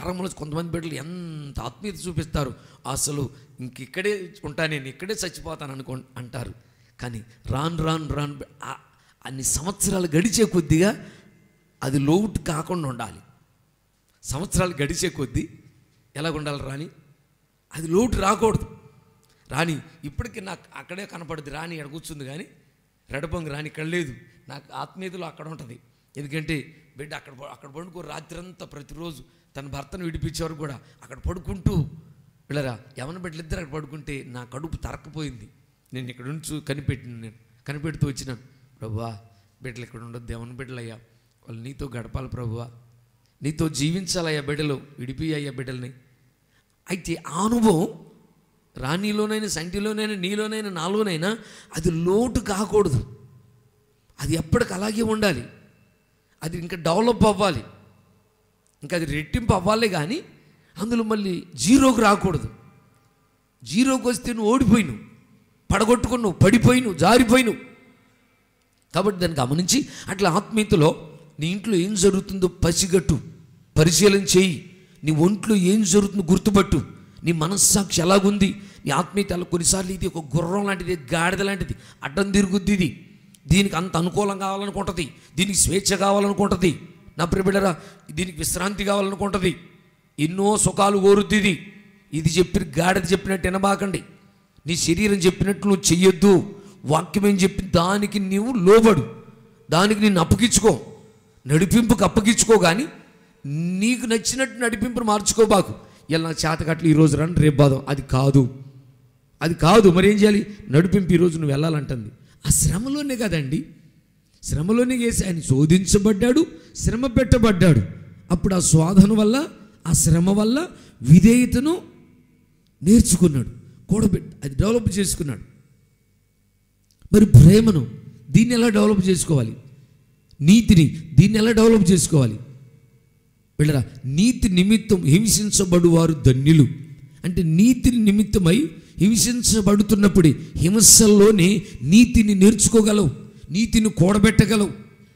ప్రారంభంలో కొంతమంది బిడ్డలు ఎంత ఆత్మీయత చూపిస్తారు అసలు ఇంక ఇక్కడే ఉంటా నేను ఇక్కడే చచ్చిపోతాను అనుకో అంటారు కానీ రాను రాను రాను ఆ- అన్ని సంవత్సరాలు గడిచే కొద్దిగా అది లోటు కాకుండా ఉండాలి సంవత్సరాలు గడిచే కొద్దీ ఎలాగ ఉండాలి రాని అది లోటు రాకూడదు రాని ఇప్పటికీ నాకు అక్కడే కనపడుద్ది రాని ఎక్కడ కూర్చుంది కానీ రెడపొంగి రాని ఇక్కడ లేదు నాకు ఆత్మీయతలో అక్కడ ఉంటుంది ఎందుకంటే బిడ్డ అక్కడ ప- అక్కడ పడుకో రాత్రంతా ప్రతిరోజు తన భర్తను విడిపించేవారు కూడా అక్కడ పడుకుంటూ వెళ్ళరా యవన బిడ్డలు ఇద్దరు అక్కడ పడుకుంటే నా కడుపు తరక్కపోయింది నేను ఇక్కడ ఉంచు కనిపెట్టిన నేను కనిపెడుతూ వచ్చినాను ప్రభువా బిడ్డలు ఇక్కడ ఉండొద్దు యవన బిడ్డలయ్యా వాళ్ళు నీతో గడపాలి ప్రభువా నీతో జీవించాలయ్యా బిడ్డలు విడిపియ్యా బిడ్డల్ని అయితే ఆ అనుభవం రాణిలోనైనా సంటిలోనైనా నీలోనైనా నాలోనైనా అది లోటు కాకూడదు అది ఎప్పటికి అలాగే ఉండాలి అది ఇంకా డెవలప్ అవ్వాలి ఇంకా అది రెట్టింపు అవ్వాలి కానీ అందులో మళ్ళీ జీరోకి రాకూడదు జీరోకి వస్తే నువ్వు ఓడిపోయినావు పడగొట్టుకున్నావు పడిపోయినావు జారిపోయినావు కాబట్టి దాన్ని గమనించి అట్లా ఆత్మీయతలో నీ ఇంట్లో ఏం జరుగుతుందో పసిగట్టు పరిశీలన చేయి నీ ఒంట్లో ఏం జరుగుతుందో గుర్తుపట్టు నీ మనస్సాక్షి ఎలాగుంది నీ ఆత్మీయత ఎలా కొన్నిసార్లు ఇది ఒక గుర్రం లాంటిది గాడిద లాంటిది అడ్డం తిరుగుద్ది ఇది దీనికి అంత అనుకూలం కావాలనుకుంటుంది దీనికి స్వేచ్ఛ కావాలనుకుంటుంది నా ప్రిబిడరా దీనికి విశ్రాంతి కావాలనుకుంటుంది ఎన్నో సుఖాలు కోరుద్ది ఇది ఇది చెప్పిన గాడిద చెప్పినట్టు వినబాకండి నీ శరీరం చెప్పినట్లు నువ్వు చెయ్యొద్దు వాక్యం ఏం చెప్పి దానికి నీవు లోబడు దానికి నిన్ను అప్పగించుకో నడిపింపుకు అప్పగించుకో కానీ నీకు నచ్చినట్టు నడిపింపును మార్చుకోబాకు ఇలా నా చేతకట్లు ఈరోజు రండి రేపు బాదం అది కాదు అది కాదు మరి ఏం చేయాలి నడిపింపు ఈరోజు నువ్వు వెళ్ళాలంటుంది ఆ శ్రమలోనే కదండి శ్రమలోనే వేసి ఆయన శోధించబడ్డాడు శ్రమ పెట్టబడ్డాడు అప్పుడు ఆ శోధన వల్ల ఆ శ్రమ వల్ల విధేయతను నేర్చుకున్నాడు కూడబెట్టి అది డెవలప్ చేసుకున్నాడు మరి ప్రేమను దీన్ని ఎలా డెవలప్ చేసుకోవాలి నీతిని దీన్ని ఎలా డెవలప్ చేసుకోవాలి వెళ్ళరా నీతి నిమిత్తం హింసించబడువారు ధన్యులు అంటే నీతి నిమిత్తమై హింసించబడుతున్నప్పుడే హింసల్లోనే నీతిని నేర్చుకోగలవు నీతిని కూడబెట్టగలవు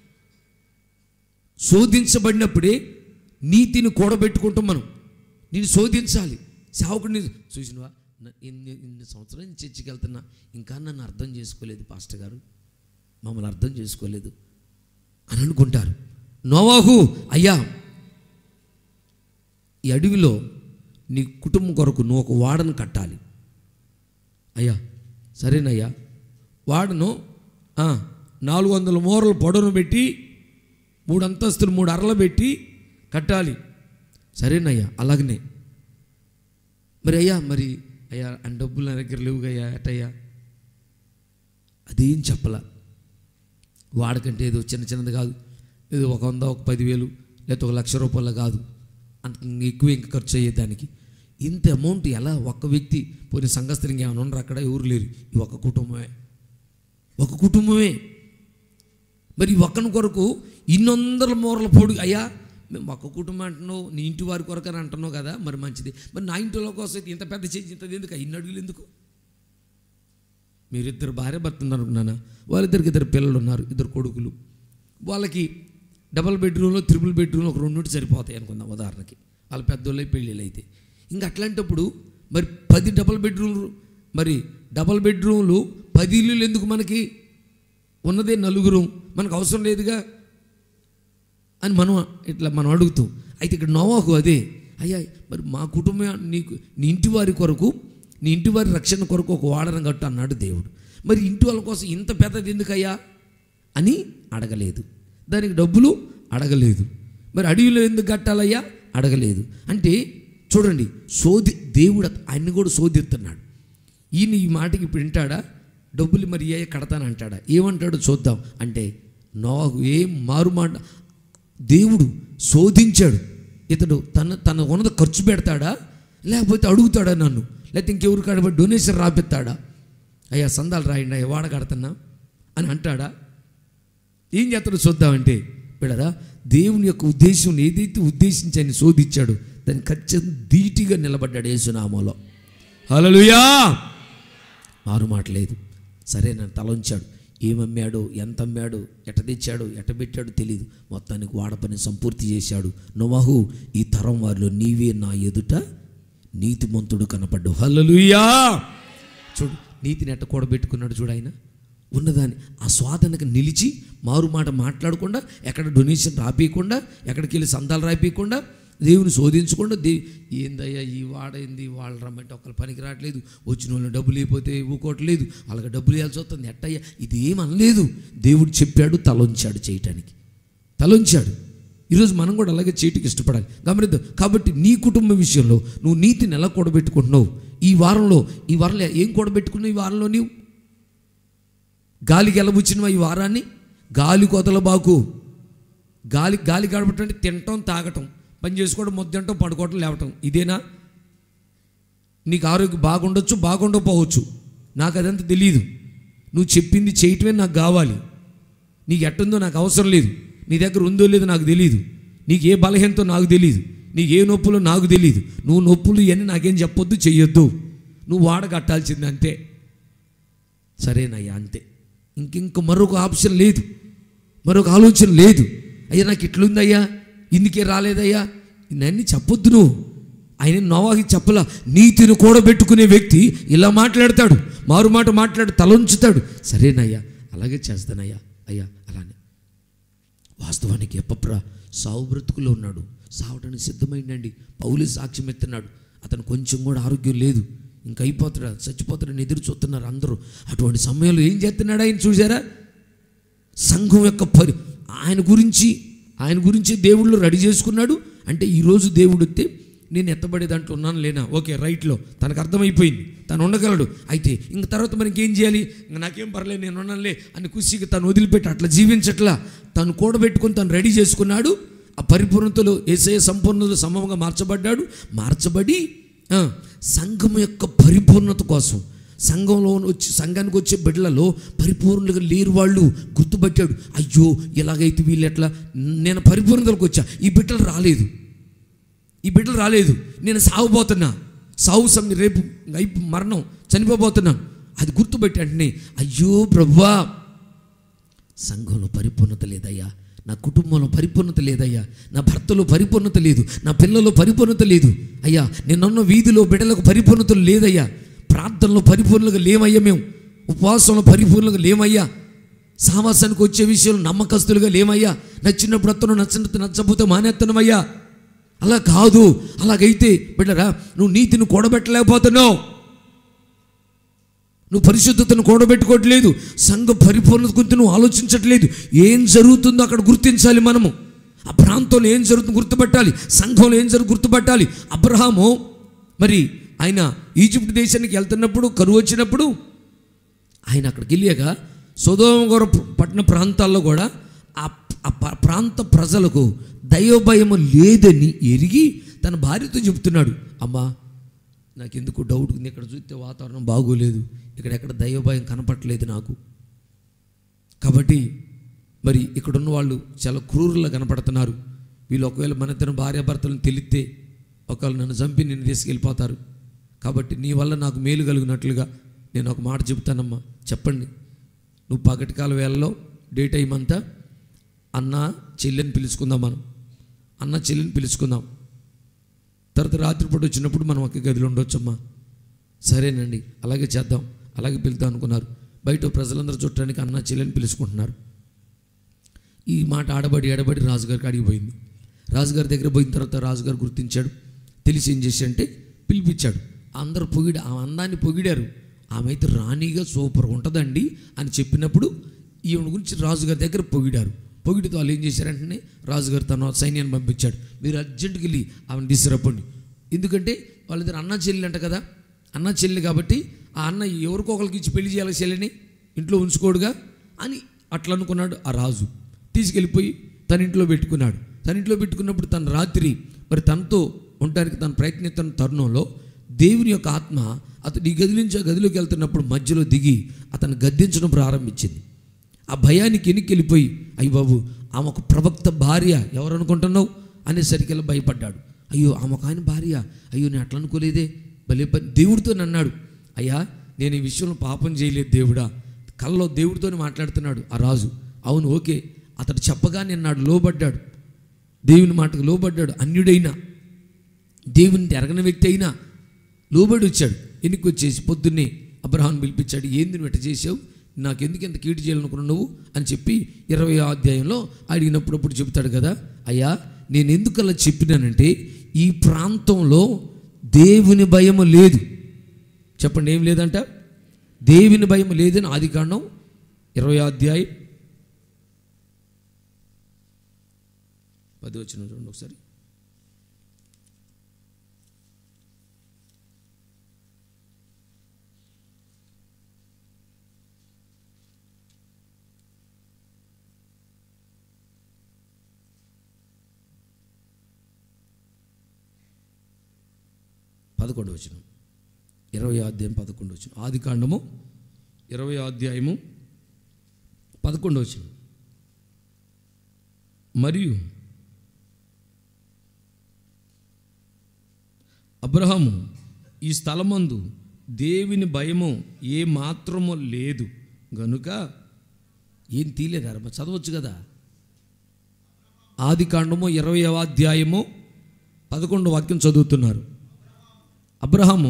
శోధించబడినప్పుడే నీతిని కూడబెట్టుకుంటాం మనం నేను శోధించాలి సేవకుడిని చూసినవా న- ఇన్ని ఇన్ని సంవత్సరాలు నేను చర్చికి వెళ్తున్నా ఇంకా నన్ను అర్థం చేసుకోలేదు పాస్టర్ గారు మమ్మల్ని అర్థం చేసుకోలేదు అని అనుకుంటారు నోవాహు అయ్యా ఈ అడవిలో నీ కుటుంబం కొరకు నువ్వు ఒక వాడను కట్టాలి అయ్యా సరేనయ్యా వాడను ఆ, నాలుగు వందల మూరలు పొడవును పెట్టి మూడు అంతస్తులు మూడు అరలు పెట్టి కట్టాలి సరేనయ్యా అలాగనే మరి అయ్యా మరి అయ్యా అని డబ్బులు నా దగ్గర లేవుగయ్యా ఎట్టయ్యా అదేం చెప్పలా వాడకంటే ఏదో చిన్న చిన్నది కాదు ఏదో ఒక వంద ఒక పదివేలు లేకపోతే ఒక లక్ష రూపాయలు కాదు అంత ఎక్కువ ఇంకా ఖర్చు అయ్యేదానికి ఇంత అమౌంట్ ఎలా ఒక్క వ్యక్తి పోయిన సంఘస్థులు ఇంకేమైనా ఉండరు అక్కడ ఎవరు లేరు ఈ ఒక్క కుటుంబమే ఒక కుటుంబమే మరి ఈ ఒక్కని కొరకు ఇన్నొందల మూరల పొడుగు అయ్యా మేము ఒక్క కుటుంబం అంటున్నావు నీ ఇంటి వారి కొరకు అని అంటున్నావు కదా మరి మంచిది మరి నా ఇంటిలో కోసం అయితే ఇంత పెద్ద చేసి ఇంత ఎందుకు ఇన్ని అడుగులు ఎందుకు మీరిద్దరు భార్య భర్త ఉన్నారు అనుకున్నానా వాళ్ళిద్దరికి ఇద్దరు పిల్లలు ఉన్నారు ఇద్దరు కొడుకులు వాళ్ళకి డబల్ బెడ్రూమ్లో త్రిపుల్ బెడ్రూమ్లో ఒక రెండు సరిపోతాయి అనుకుందాం ఉదాహరణకి వాళ్ళ పెద్దోళ్ళే పెళ్ళిళ్ళు అయితే ఇంకా అట్లాంటప్పుడు మరి పది డబల్ బెడ్రూమ్లు మరి డబల్ బెడ్రూమ్లు పది ఇల్లులు ఎందుకు మనకి ఉన్నదే నలుగురు మనకు అవసరం లేదుగా అని మనం ఇట్లా మనం అడుగుతాం అయితే ఇక్కడ నోవాకు అదే అయ్యా మరి మా కుటుంబం నీకు నీ ఇంటి వారి కొరకు నీ ఇంటి వారి రక్షణ కొరకు ఒక వాడన కట్టు అన్నాడు దేవుడు మరి ఇంటి వాళ్ళ కోసం ఇంత పెద్దది ఎందుకయ్యా అని అడగలేదు దానికి డబ్బులు అడగలేదు మరి అడవిలో ఎందుకు కట్టాలయ్యా అడగలేదు అంటే చూడండి శోధి దేవుడు ఆయన్ని కూడా శోధిస్తున్నాడు ఈయన ఈ మాటకి ఇప్పుడు వింటాడా డబ్బులు మరి ఏ కడతానంటాడా ఏమంటాడో చూద్దాం అంటే నోహు ఏం మారు మాట దేవుడు శోధించాడు ఇతడు తన తన ఉన్నది ఖర్చు పెడతాడా లేకపోతే అడుగుతాడా నన్ను లేకపోతే ఇంకెవరు కడబడి డొనేషన్ రాపిస్తాడా అయ్యా సందాలు రాయండి అయ్యా వాడ కడుతున్నా అని అంటాడా ఏం చేస్తాడో చూద్దామంటే బిడరా దేవుని యొక్క ఉద్దేశం ఏదైతే ఉద్దేశించి ఆయన శోధించాడు దాన్ని ఖచ్చితంగా ధీటిగా నిలబడ్డాడు యేసునామాలో హల్లెలూయా మారు మాట లేదు సరే నన్ను తల ఉంచాడు ఏమమ్మాడో ఎంత అమ్మాడో ఎట తెచ్చాడో ఎట పెట్టాడో తెలియదు మొత్తానికి వాడ పని సంపూర్తి చేశాడు నోవాహు ఈ తరం వారిలో నీవే నా ఎదుట నీతిమంతుడు కనపడ్డావు హల్లెలూయా చూడు నీతిని ఎట్ట కూడబెట్టుకున్నాడు చూడు ఆయన ఉన్నదాన్ని ఆ స్వాదనకు నిలిచి మారు మాట మాట్లాడకుండా ఎక్కడ డొనేషన్ రాపియకుండా ఎక్కడికి వెళ్ళి సందాలు రాపియకుండా దేవుని శోధించకుండా దేవు ఏందయ్యా ఈ వాడైంది వాళ్ళు రమ్మంటే ఒకళ్ళు పనికి రావట్లేదు వచ్చిన వాళ్ళు డబ్బులు అయిపోతే ఇవ్వకోవట్లేదు అలాగే డబ్బులు ఇవ్వాల్సి వస్తుంది ఎట్టయ్యా ఇది ఏం అనలేదు దేవుడు చెప్పాడు తలొంచాడు చేయటానికి తలొంచాడు ఈరోజు మనం కూడా అలాగే చేయటికి ఇష్టపడాలి గమనిద్దాం కాబట్టి నీ కుటుంబ విషయంలో నువ్వు నీతిని ఎలా కూడబెట్టుకుంటున్నావు ఈ వారంలో ఈ వారంలో ఏం కూడబెట్టుకున్నావు ఈ వారంలో నీవు గాలికి ఎలబుచ్చినవా ఈ వారాన్ని గాలి కొదల బాకు గాలి గాలి గడపటం అంటే తినటం తాగటం పని చేసుకోవడం మొద్దంటం పడుకోవటం లేవటం ఇదేనా నీకు ఆరోగ్యం బాగుండొచ్చు బాగుండకపోవచ్చు నాకు అదంతా తెలియదు నువ్వు చెప్పింది చేయటమే నాకు కావాలి నీకు ఎట్టుందో నాకు అవసరం లేదు నీ దగ్గర ఉందో లేదో నాకు తెలియదు నీకు ఏ బలహీనతో నాకు తెలియదు నీకు ఏ నొప్పులో నాకు తెలియదు నువ్వు నొప్పులు ఇవన్నీ నాకేం చెప్పొద్దు చెయ్యొద్దు నువ్వు వాడ కట్టాల్సింది అంతే సరేనయ్యా అంతే ఇంకింక మరొక ఆప్షన్ లేదు మరొక ఆలోచన లేదు అయ్యా నాకు ఇట్లుందయ్యా ఇందుకే రాలేదయ్యా ఇవన్నీ చెప్పొద్దు నువ్వు ఆయన నోవాకి చెప్పలా నీతిని కూడబెట్టుకునే వ్యక్తి ఇలా మాట్లాడతాడు మారు మాట మాట్లాడు తలంచుతాడు సరేనయ్యా అలాగే చేస్తానయ్యా అయ్యా అలానే వాస్తవానికి ఎప్పప్రా సావు బ్రతుకులో ఉన్నాడు సావటానికి సిద్ధమైందండి పౌలు సాక్ష్యం ఎత్తున్నాడు అతను కొంచెం కూడా ఆరోగ్యం లేదు ఇంక అయిపోతాడు చచ్చిపోతాడని ఎదురు చూస్తున్నారు అందరూ అటువంటి సమయంలో ఏం చేస్తున్నాడు ఆయన చూసారా సంఘం యొక్క పరి ఆయన గురించి ఆయన గురించి దేవుళ్ళు రెడీ చేసుకున్నాడు అంటే ఈరోజు దేవుడు వస్తే నేను ఎత్తబడే దాంట్లో ఉన్నాను లేనా ఓకే రైట్లో తనకు అర్థమైపోయింది తను ఉండగలడు అయితే ఇంక తర్వాత మనకి ఏం చేయాలి ఇంక నాకేం పర్లేదు నేను ఉన్నానులే అని కుసికి తను వదిలిపెట్టి అట్లా జీవించట్లా తను కూడబెట్టుకొని తను రెడీ చేసుకున్నాడు ఆ పరిపూర్ణతలో ఏసే సంపూర్ణతలో సమూహంగా మార్చబడ్డాడు మార్చబడి ఆ, సంఘం యొక్క పరిపూర్ణత కోసం సంఘంలో వచ్చి సంఘానికి వచ్చే బిడ్డలలో పరిపూర్ణులుగా లేరు వాళ్ళు గుర్తుపట్టాడు అయ్యో ఇలాగైతే వీళ్ళు ఎట్లా నేను పరిపూర్ణతలకు వచ్చా ఈ బిడ్డలు రాలేదు ఈ బిడ్డలు రాలేదు నేను సాగుపోతున్నా సాగు సమయం రేపు అయిపో మరణం చనిపోబోతున్నాను అది గుర్తుపెట్టి అంటేనే అయ్యో ప్రభువా సంఘంలో పరిపూర్ణత లేదయ్యా నా కుటుంబంలో పరిపూర్ణత లేదయ్యా నా భర్తలో పరిపూర్ణత లేదు నా పిల్లల్లో పరిపూర్ణత లేదు అయ్యా నేనున్న వీధిలో బిడ్డలకు పరిపూర్ణత లేదయ్యా ప్రార్థనలో పరిపూర్ణంగా లేమయ్యా మేము ఉపవాసంలో పరిపూర్ణంగా లేమయ్యా సావాసానికి వచ్చే విషయంలో నమ్మకస్తులుగా లేమయ్యా నచ్చినప్పుడు అతను నచ్చినట్టు నచ్చకపోతే మానేత్తనమయ్యా అలా కాదు అలాగైతే బిడ్డరా నువ్వు నీతిని కూడబెట్టలేకపోతున్నావు నువ్వు పరిశుద్ధతను కూడబెట్టుకోవట్లేదు సంఘ పరిపూర్ణత గురించి నువ్వు ఆలోచించట్లేదు ఏం జరుగుతుందో అక్కడ గుర్తించాలి మనము ఆ ప్రాంతంలో ఏం జరుగుతుందో గుర్తుపట్టాలి సంఘంలో ఏం జరుగు గుర్తుపట్టాలి అబ్రహాము మరి ఆయన ఈజిప్ట్ దేశానికి వెళ్తున్నప్పుడు కరువు వచ్చినప్పుడు ఆయన అక్కడికి వెళ్ళాక సుధోమగోర పట్టణ ప్రాంతాల్లో కూడా ఆ ఆ ప- ప్రాంత ప్రజలకు దైవభయము లేదని ఎరిగి తన భార్యతో చెప్తున్నాడు అమ్మా నాకు ఎందుకు డౌట్ ఉంది ఇక్కడ చూస్తే వాతావరణం బాగోలేదు ఇక్కడ ఎక్కడ దైవభయం కనపట్లేదు నాకు కాబట్టి మరి ఇక్కడ ఉన్న వాళ్ళు చాలా క్రూరులా కనపడుతున్నారు వీళ్ళు ఒకవేళ మన ఇద్దరు భార్యాభర్తలను తెలిస్తే ఒకవేళ నన్ను చంపి నిన్ను తీసుకెళ్ళిపోతారు కాబట్టి నీ వల్ల నాకు మేలు కలిగినట్లుగా నేను ఒక మాట చెప్తానమ్మా చెప్పండి నువ్వు పగటి కాల వేళలో డే టైం అంతా అన్న చెల్లెని పిలుచుకుందాం మనం అన్న చెల్లిని పిలుచుకుందాం తర్వాత రాత్రిపూట వచ్చినప్పుడు మనం ఒక గదిలో ఉండొచ్చమ్మా సరేనండి అలాగే చేద్దాం అలాగే పిలుద్దాం అనుకున్నారు బయట ప్రజలందరూ చుట్టానికి అన్న చెల్లెని పిలుచుకుంటున్నారు ఈ మాట ఆడబడి ఆడబడి రాజుగారికి అడిగిపోయింది రాజుగారి దగ్గర పోయిన తర్వాత రాజుగారు గుర్తించాడు తెలిసి ఏం చేశాడంటే పిలిపించాడు అందరూ పొగిడి ఆ అందాన్ని పొగిడారు ఆమె అయితే రాణిగా సూపర్ ఉంటుందండి అని చెప్పినప్పుడు ఈవిడ గురించి రాజుగారి దగ్గర పొగిడారు పొగిడితో వాళ్ళు ఏం చేశారంటే రాజుగారు తన సైన్యాన్ని పంపించాడు మీరు అర్జెంటుకి వెళ్ళి ఆమెను తీసుకురప్పండి ఎందుకంటే వాళ్ళిద్దరు అన్న చెల్లి అంట కదా అన్న చెల్లి కాబట్టి ఆ అన్న ఎవరికో ఒకరికి ఇచ్చి పెళ్లి చేయాలి చెల్లిని ఇంట్లో ఉంచుకోడుగా అని అట్లా అనుకున్నాడు ఆ రాజు తీసుకెళ్ళిపోయి తన ఇంట్లో పెట్టుకున్నాడు తన ఇంట్లో పెట్టుకున్నప్పుడు తన రాత్రి మరి తనతో ఉండడానికి తను ప్రయత్నిస్తున్న తరుణంలో దేవుని యొక్క ఆత్మ అతడు ఈ గది నుంచి ఆ గదిలోకి వెళ్తున్నప్పుడు మధ్యలో దిగి అతను గద్దించడం ప్రారంభించింది ఆ భయానికి ఎనికి వెళ్ళిపోయి అయ్యి బాబు ఆమె ఒక ప్రవక్త భార్య ఎవరు అనుకుంటున్నావు అనేసరికి భయపడ్డాడు అయ్యో ఆమె ఒక ఆయన భార్య అయ్యో నేను అట్లా అనుకోలేదే భలే పని దేవుడితో అన్నాడు అయ్యా నేను ఈ విషయంలో పాపం చేయలేదు దేవుడా కల్లో దేవుడితోనే మాట్లాడుతున్నాడు ఆ రాజు అవును ఓకే అతడు చెప్పగా నిన్నాడు లోబడ్డాడు దేవుని మాటకు లోబడ్డాడు అన్యుడైనా దేవుని ఎరగని వ్యక్తి అయినా లోబడి వచ్చాడు ఎన్నికి వచ్చేసి పొద్దున్నే అబ్రహాం పిలిపించాడు ఏంది నువ్వు ఎట్ట చేసావు నాకెందుకు ఇంత కీడు చేయాలనుకున్నావు నువ్వు అని చెప్పి ఇరవై అధ్యాయంలో అడిగినప్పుడు అప్పుడు చెబుతాడు కదా అయ్యా నేను ఎందుకు అలా చెప్పినానంటే ఈ ప్రాంతంలో దేవుని భయము లేదు చెప్పండి ఏం లేదంట దేవుని భయం లేదని ఆది కాండం ఇరవై అధ్యాయం పది వచ్చిన చూడండి ఒకసారి పదకొండు వచ్చిన ఇరవై అధ్యాయం పదకొండు వచ్చిన ఆది కాండము ఇరవై అధ్యాయము పదకొండు వచ్చిన మరియు అబ్రహాము ఈ స్థలమందు దేవుని భయము ఏ మాత్రము లేదు గనుక ఏం తీలేదారమ్మ చదవచ్చు కదా ఆది కాండము ఇరవై అధ్యాయము పదకొండు వాక్యం చదువుతున్నారు అబ్రహాము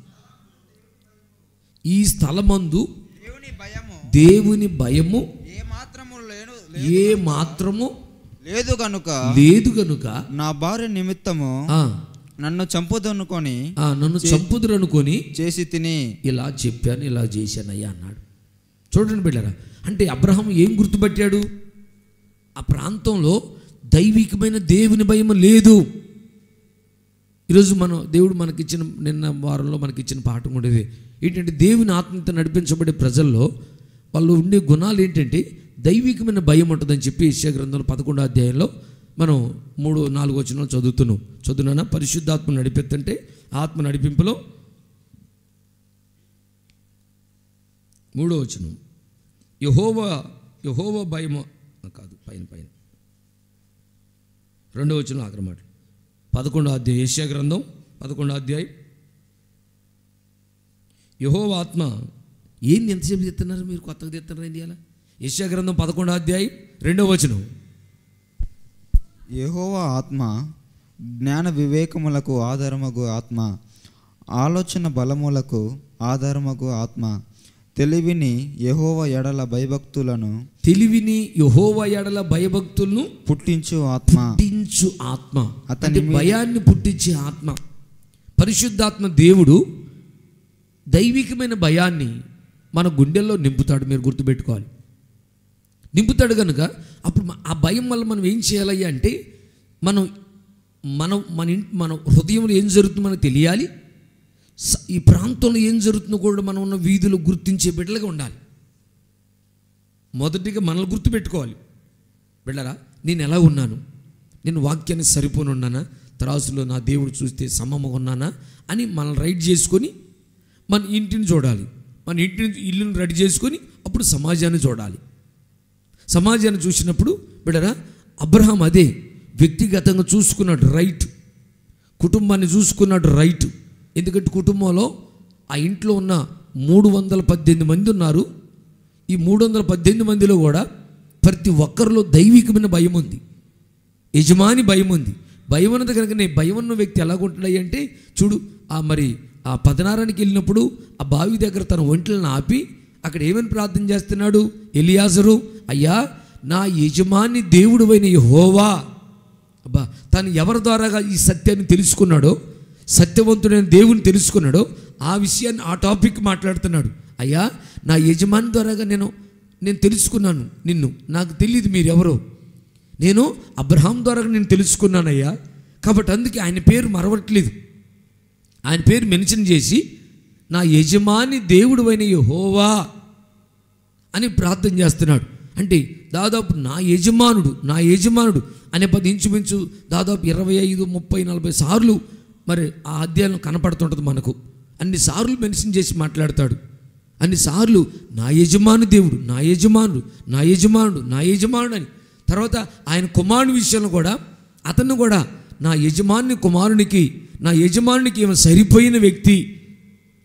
ఈ స్థలమందు దేవుని భయము దేవుని భయము ఏ మాత్రము లేను ఏ మాత్రము లేదు కనుక లేదు గనుక నా భార్య నిమిత్తము ఆ, నన్ను చంపుదనుకొని ఆ, నన్ను చంపుదురు అనుకొని చేసి తిని ఇలా చెప్పాను ఇలా చేశానయ్యా అన్నాడు చూడండి బిడ్డరా అంటే అబ్రహం ఏం గుర్తుపట్టాడు ఆ ప్రాంతంలో దైవికమైన దేవుని భయం లేదు ఈరోజు మనం దేవుడు మనకిచ్చిన నిన్న వారంలో మనకిచ్చిన పాఠం కూడా ఇదే ఏంటంటే దేవుని ఆత్మతో నడిపించబడే ప్రజల్లో వాళ్ళు ఉండే గుణాలు ఏంటంటే దైవికమైన భయం ఉంటుందని చెప్పి యెషయా గ్రంథంలో పదకొండో అధ్యాయంలో మనం మూడు నాలుగు వచనాలు చదువుతున్నాం చదువునా పరిశుద్ధాత్మ నడిపెత్తంటే ఆత్మ నడిపింపులో మూడో వచనం యహోవ యహోవ భయము ఆ, కాదు పైన పైన రెండో వచనం ఆఖరి మాట పదకొండో అధ్యాయం ఏషియా గ్రంథం పదకొండో అధ్యాయం యహోవ ఆత్మ ఏంది ఎంతసేపు తెస్తున్నారు మీరు కొత్తగా తెస్తున్నారు ఏంది అలా ఏషియా గ్రంథం పదకొండో అధ్యాయం రెండో వచనం యెహోవా ఆత్మ జ్ఞాన వివేకములకు ఆధారమగు ఆత్మ ఆలోచన బలములకు ఆధారమగు ఆత్మ తెలివిని యెహోవ ఎడల భయభక్తులను తెలివిని యహోవ ఎడల భయభక్తులను పుట్టించు ఆత్మ పుట్టించు ఆత్మ అతని అంటే మీద- భయాన్ని పుట్టించే ఆత్మ పరిశుద్ధాత్మ దేవుడు దైవికమైన భయాన్ని మన గుండెల్లో నింపుతాడు మీరు గుర్తుపెట్టుకోవాలి నింపుతాడు కనుక అప్పుడు మ- ఆ భయం వల్ల మనం ఏం చేయాలయ్యా అంటే మనం మనం మన ఇంటి మన హృదయంలో ఏం జరుగుతుందో మనకు తెలియాలి స- ఈ ప్రాంతంలో ఏం జరుగుతుందో కూడా మనం ఉన్న వీధులు గుర్తించే బిడ్డలుగా ఉండాలి మొదటిగా మనల్ని గుర్తుపెట్టుకోవాలి బిళ్ళరా నేను ఎలా ఉన్నాను నేను వాక్యాన్ని సరిపోని ఉన్నానా త్రాసులో నా దేవుడు చూస్తే సమముగా ఉన్నానా అని మనం రైట్ చేసుకొని మన ఇంటిని చూడాలి మన ఇంటిని ఇల్లుని రెడీ చేసుకొని అప్పుడు సమాజాన్ని చూడాలి సమాజాన్ని చూసినప్పుడు బిడరా అబ్రహాం అదే వ్యక్తిగతంగా చూసుకున్నాడు రైట్ కుటుంబాన్ని చూసుకున్నాడు రైట్ ఎందుకంటే కుటుంబంలో ఆ ఇంట్లో ఉన్న మూడు వందల పద్దెనిమిది మంది ఉన్నారు ఈ మూడు వందల పద్దెనిమిది మందిలో కూడా ప్రతి ఒక్కరిలో దైవికమైన భయం ఉంది యజమాని భయం ఉంది భయం ఉన్నది కనుక నేను భయం ఉన్న వ్యక్తి ఎలాగుంటున్నాయి అంటే చూడు ఆ మరి ఆ పదనారానికి వెళ్ళినప్పుడు ఆ బావి దగ్గర తన ఒంట్లను ఆపి అక్కడ ఏమని ప్రార్థన చేస్తున్నాడు ఎలియాజరు అయ్యా నా యజమాని దేవుడువైన యెహోవా అబ్బా తను ఎవరి ద్వారాగా ఈ సత్యాన్ని తెలుసుకున్నాడో సత్యవంతుడైన దేవుని తెలుసుకున్నాడో ఆ విషయాన్ని ఆ టాపిక్ మాట్లాడుతున్నాడు అయ్యా నా యజమాని ద్వారాగా నేను నేను తెలుసుకున్నాను నిన్ను నాకు తెలియదు మీరెవరో నేను అబ్రహాం ద్వారా నేను తెలుసుకున్నానయ్యా కాబట్టి అందుకే ఆయన పేరు మరవట్లేదు ఆయన పేరు మెన్షన్ చేసి నా యజమాని దేవుడు అయిన యెహోవా అని ప్రార్థన చేస్తున్నాడు అంటే దాదాపు నా యజమానుడు నా యజమానుడు అనే పది ఇంచుమించు దాదాపు ఇరవై ఐదు ముప్పై నలభై సార్లు మరి ఆ అధ్యాయం కనపడుతుంటుంది మనకు అన్ని సార్లు మెన్షన్ చేసి మాట్లాడతాడు అన్ని సార్లు నా యజమాని దేవుడు నా యజమానుడు నా యజమానుడు నా యజమానుడు అని తర్వాత ఆయన కుమారుని విషయంలో కూడా అతను కూడా నా యజమాని కుమారునికి నా యజమానునికి ఏమో సరిపోయిన వ్యక్తి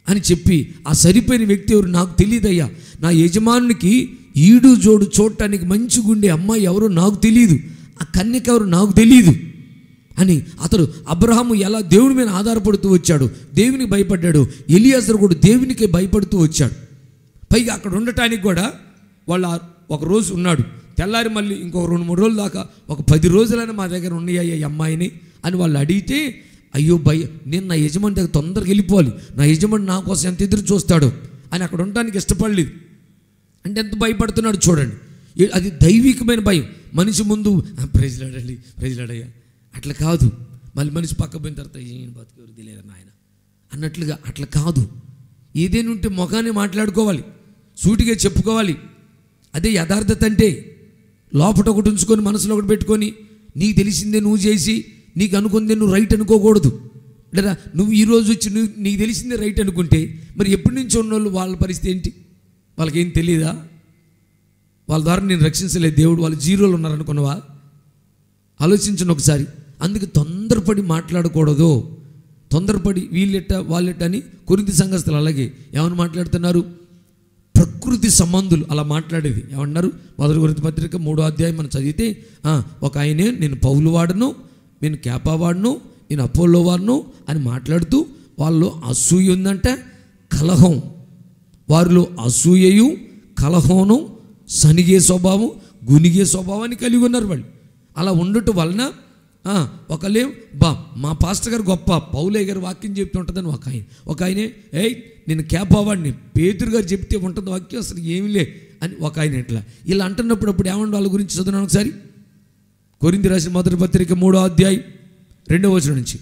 అని చెప్పి ఆ సరిపోయిన వ్యక్తి ఎవరు నాకు తెలియదయ్యా నా యజమానునికి ఈడు జోడు చూడటానికి మంచిగుండే అమ్మాయి ఎవరో నాకు తెలియదు ఆ కన్యక ఎవరు నాకు తెలియదు అని అతడు అబ్రహాము ఎలా దేవుని మీద ఆధారపడుతూ వచ్చాడు దేవునికి భయపడ్డాడు ఎలియాజరు కూడా దేవునికి భయపడుతూ వచ్చాడు పైగా అక్కడ ఉండటానికి కూడా వాళ్ళ ఒక రోజు ఉన్నాడు తెల్లారి మళ్ళీ ఇంకో రెండు మూడు రోజుల దాకా ఒక పది రోజులైనా మా దగ్గర ఉన్నాయ్యా ఈ అమ్మాయిని అని వాళ్ళు అడిగితే అయ్యో భయ నేను నా యజమాని దగ్గర తొందరగా వెళ్ళిపోవాలి నా యజమాని నా కోసం ఎంత ఎదురు చూస్తాడు అని అక్కడ ఉండటానికి ఇష్టపడలేదు అంటే ఎంత భయపడుతున్నాడు చూడండి ఏ- అది దైవికమైన భయం మనిషి ముందు "ఆ, ప్రైజ్లాడండి ప్రైజ్లాడయ్యా అట్లా కాదు మళ్ళీ మనిషి పక్క పోయిన తర్వాత ఏం బతుకెవరు తెలియదు నాయన అన్నట్లుగా అట్లా కాదు ఏదైనా ఉంటే ముఖాన్ని మాట్లాడుకోవాలి సూటిగా చెప్పుకోవాలి అదే యథార్థత అంటే లోపట ఒకటి ఉంచుకొని మనసులో ఒకటి పెట్టుకొని నీకు తెలిసిందే నువ్వు చేసి నీకు అనుకుందే నువ్వు రైట్ అనుకోకూడదు లేదా నువ్వు ఈ రోజు వచ్చి నువ్వు నీకు తెలిసిందే రైట్ అనుకుంటే మరి ఎప్పటి నుంచి ఉన్నోళ్ళు వాళ్ళ పరిస్థితి ఏంటి వాళ్ళకేం తెలియదా వాళ్ళ ద్వారా నేను రక్షించలేదు దేవుడు వాళ్ళు జీరోలు ఉన్నారనుకున్నవా ఆలోచించండి ఒకసారి అందుకే తొందరపడి మాట్లాడకూడదు తొందరపడి వీళ్ళెట్ట వాళ్ళెట్ట అని కొరింది సంఘస్థలు అలాగే ఏమని మాట్లాడుతున్నారు ప్రకృతి సంబంధులు అలా మాట్లాడేది ఏమన్నారు మొదటి గురించి పత్రిక మూడో అధ్యాయం మనం చదివితే ఆ, ఒక ఆయనే నేను పౌలు వాడను నేను క్యాపా వాడను నేను అపోలో వాడను అని మాట్లాడుతూ వాళ్ళు అసూయ ఉందంటే కలహం వారిలో అసూయయు కలహోను సనిగే స్వభావం గునిగే స్వభావాన్ని కలిగి ఉన్నారు వాళ్ళు అలా ఉండటం వలన ఆ, ఒకళ్ళే బా మా పాస్టర్ గారు గొప్ప పౌలయ్య గారు వాక్యం చెప్తూ ఉంటుందని ఒక ఆయన ఒక ఆయనే ఏయ్ నేను క్యాప్ అవ్వండి పేతురు గారు చెప్తే ఉంటుంది వాక్యం అసలు ఏమీ లే అని ఒక ఆయన ఇట్లా ఇలా అంటున్నప్పుడు అప్పుడు ఏమండి వాళ్ళ గురించి చదువున్నాను ఒకసారి కొరింది రాసిన మొదటి పత్రిక మూడో అధ్యాయం రెండవ వచనం నుంచి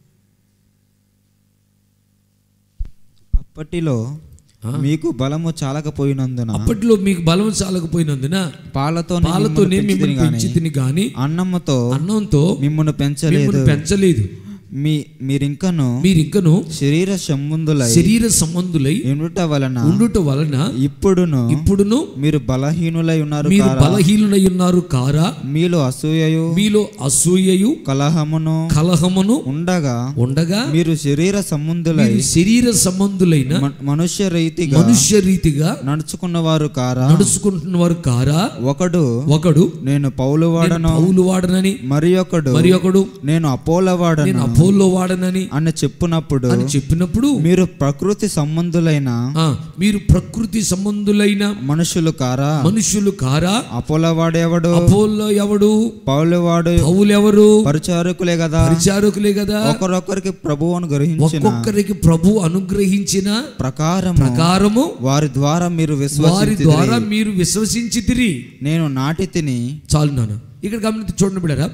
అప్పటిలో మీకు బలము చాలకపోయినందున అప్పట్లో మీకు బలం చాలకపోయినందున పాలతో పాలతోనే మిమ్మల్ని పెంచితిని గాని అన్నముతో అన్నంతో మిమ్మల్ని పెంచలేదు మిమ్మల్ని పెంచలేదు మీ మీరింకను మీరు ఇంకను శరీర సంబంధులై శరీర సంబంధులై ఉండుట వలన ఉండుట వలన ఇప్పుడును ఇప్పుడును మీరు బలహీనులై ఉన్నారు మీరు కారా? బలహీనులై ఉన్నారు కారా మీలో అసూయయు మీలో అసూయయు కలహమును కలహమును ఉండగా ఉండగా మీరు శరీర సంబంధులై మీరు శరీర సంబంధులైన మ- మనుష్య రీతిగా మనుష్య రీతిగా నడుచుకున్నవారు కారా నడుచుకుంటున్న వారు కారా ఒకడు ఒకడు నేను పౌలు నేను వాడను పౌలు వాడనని మరి ఒకడు మరి ఒకడు నేను అపోల వాడను నేను అపోల్లో వాడనని అని చెప్పునప్పుడు అని చెప్పినప్పుడు మీరు ప్రకృతి సంబంధులైన ఆ, మీరు ప్రకృతి సంబంధులైన మనుషులు కారా మనుషులు కారా అపోల వాడేవాడు అపోల్లో ఎవడు పౌలు వాడు పౌలెవరు పరిచారకులే కదా పరిచారకులే కదా ఒకరొకరికి ప్రభువును గ్రహించిన ఒక్కొక్కరికి ప్రభు అనుగ్రహించిన ప్రకారం ప్రకారము వారి ద్వారా మీరు వారి విశ్వసించి ద్వారా మీరు విశ్వసించితిరి నేను నాటి తిని చాలు నాన్న ఇక్కడ గమనించి చూడండి బిడ్డారా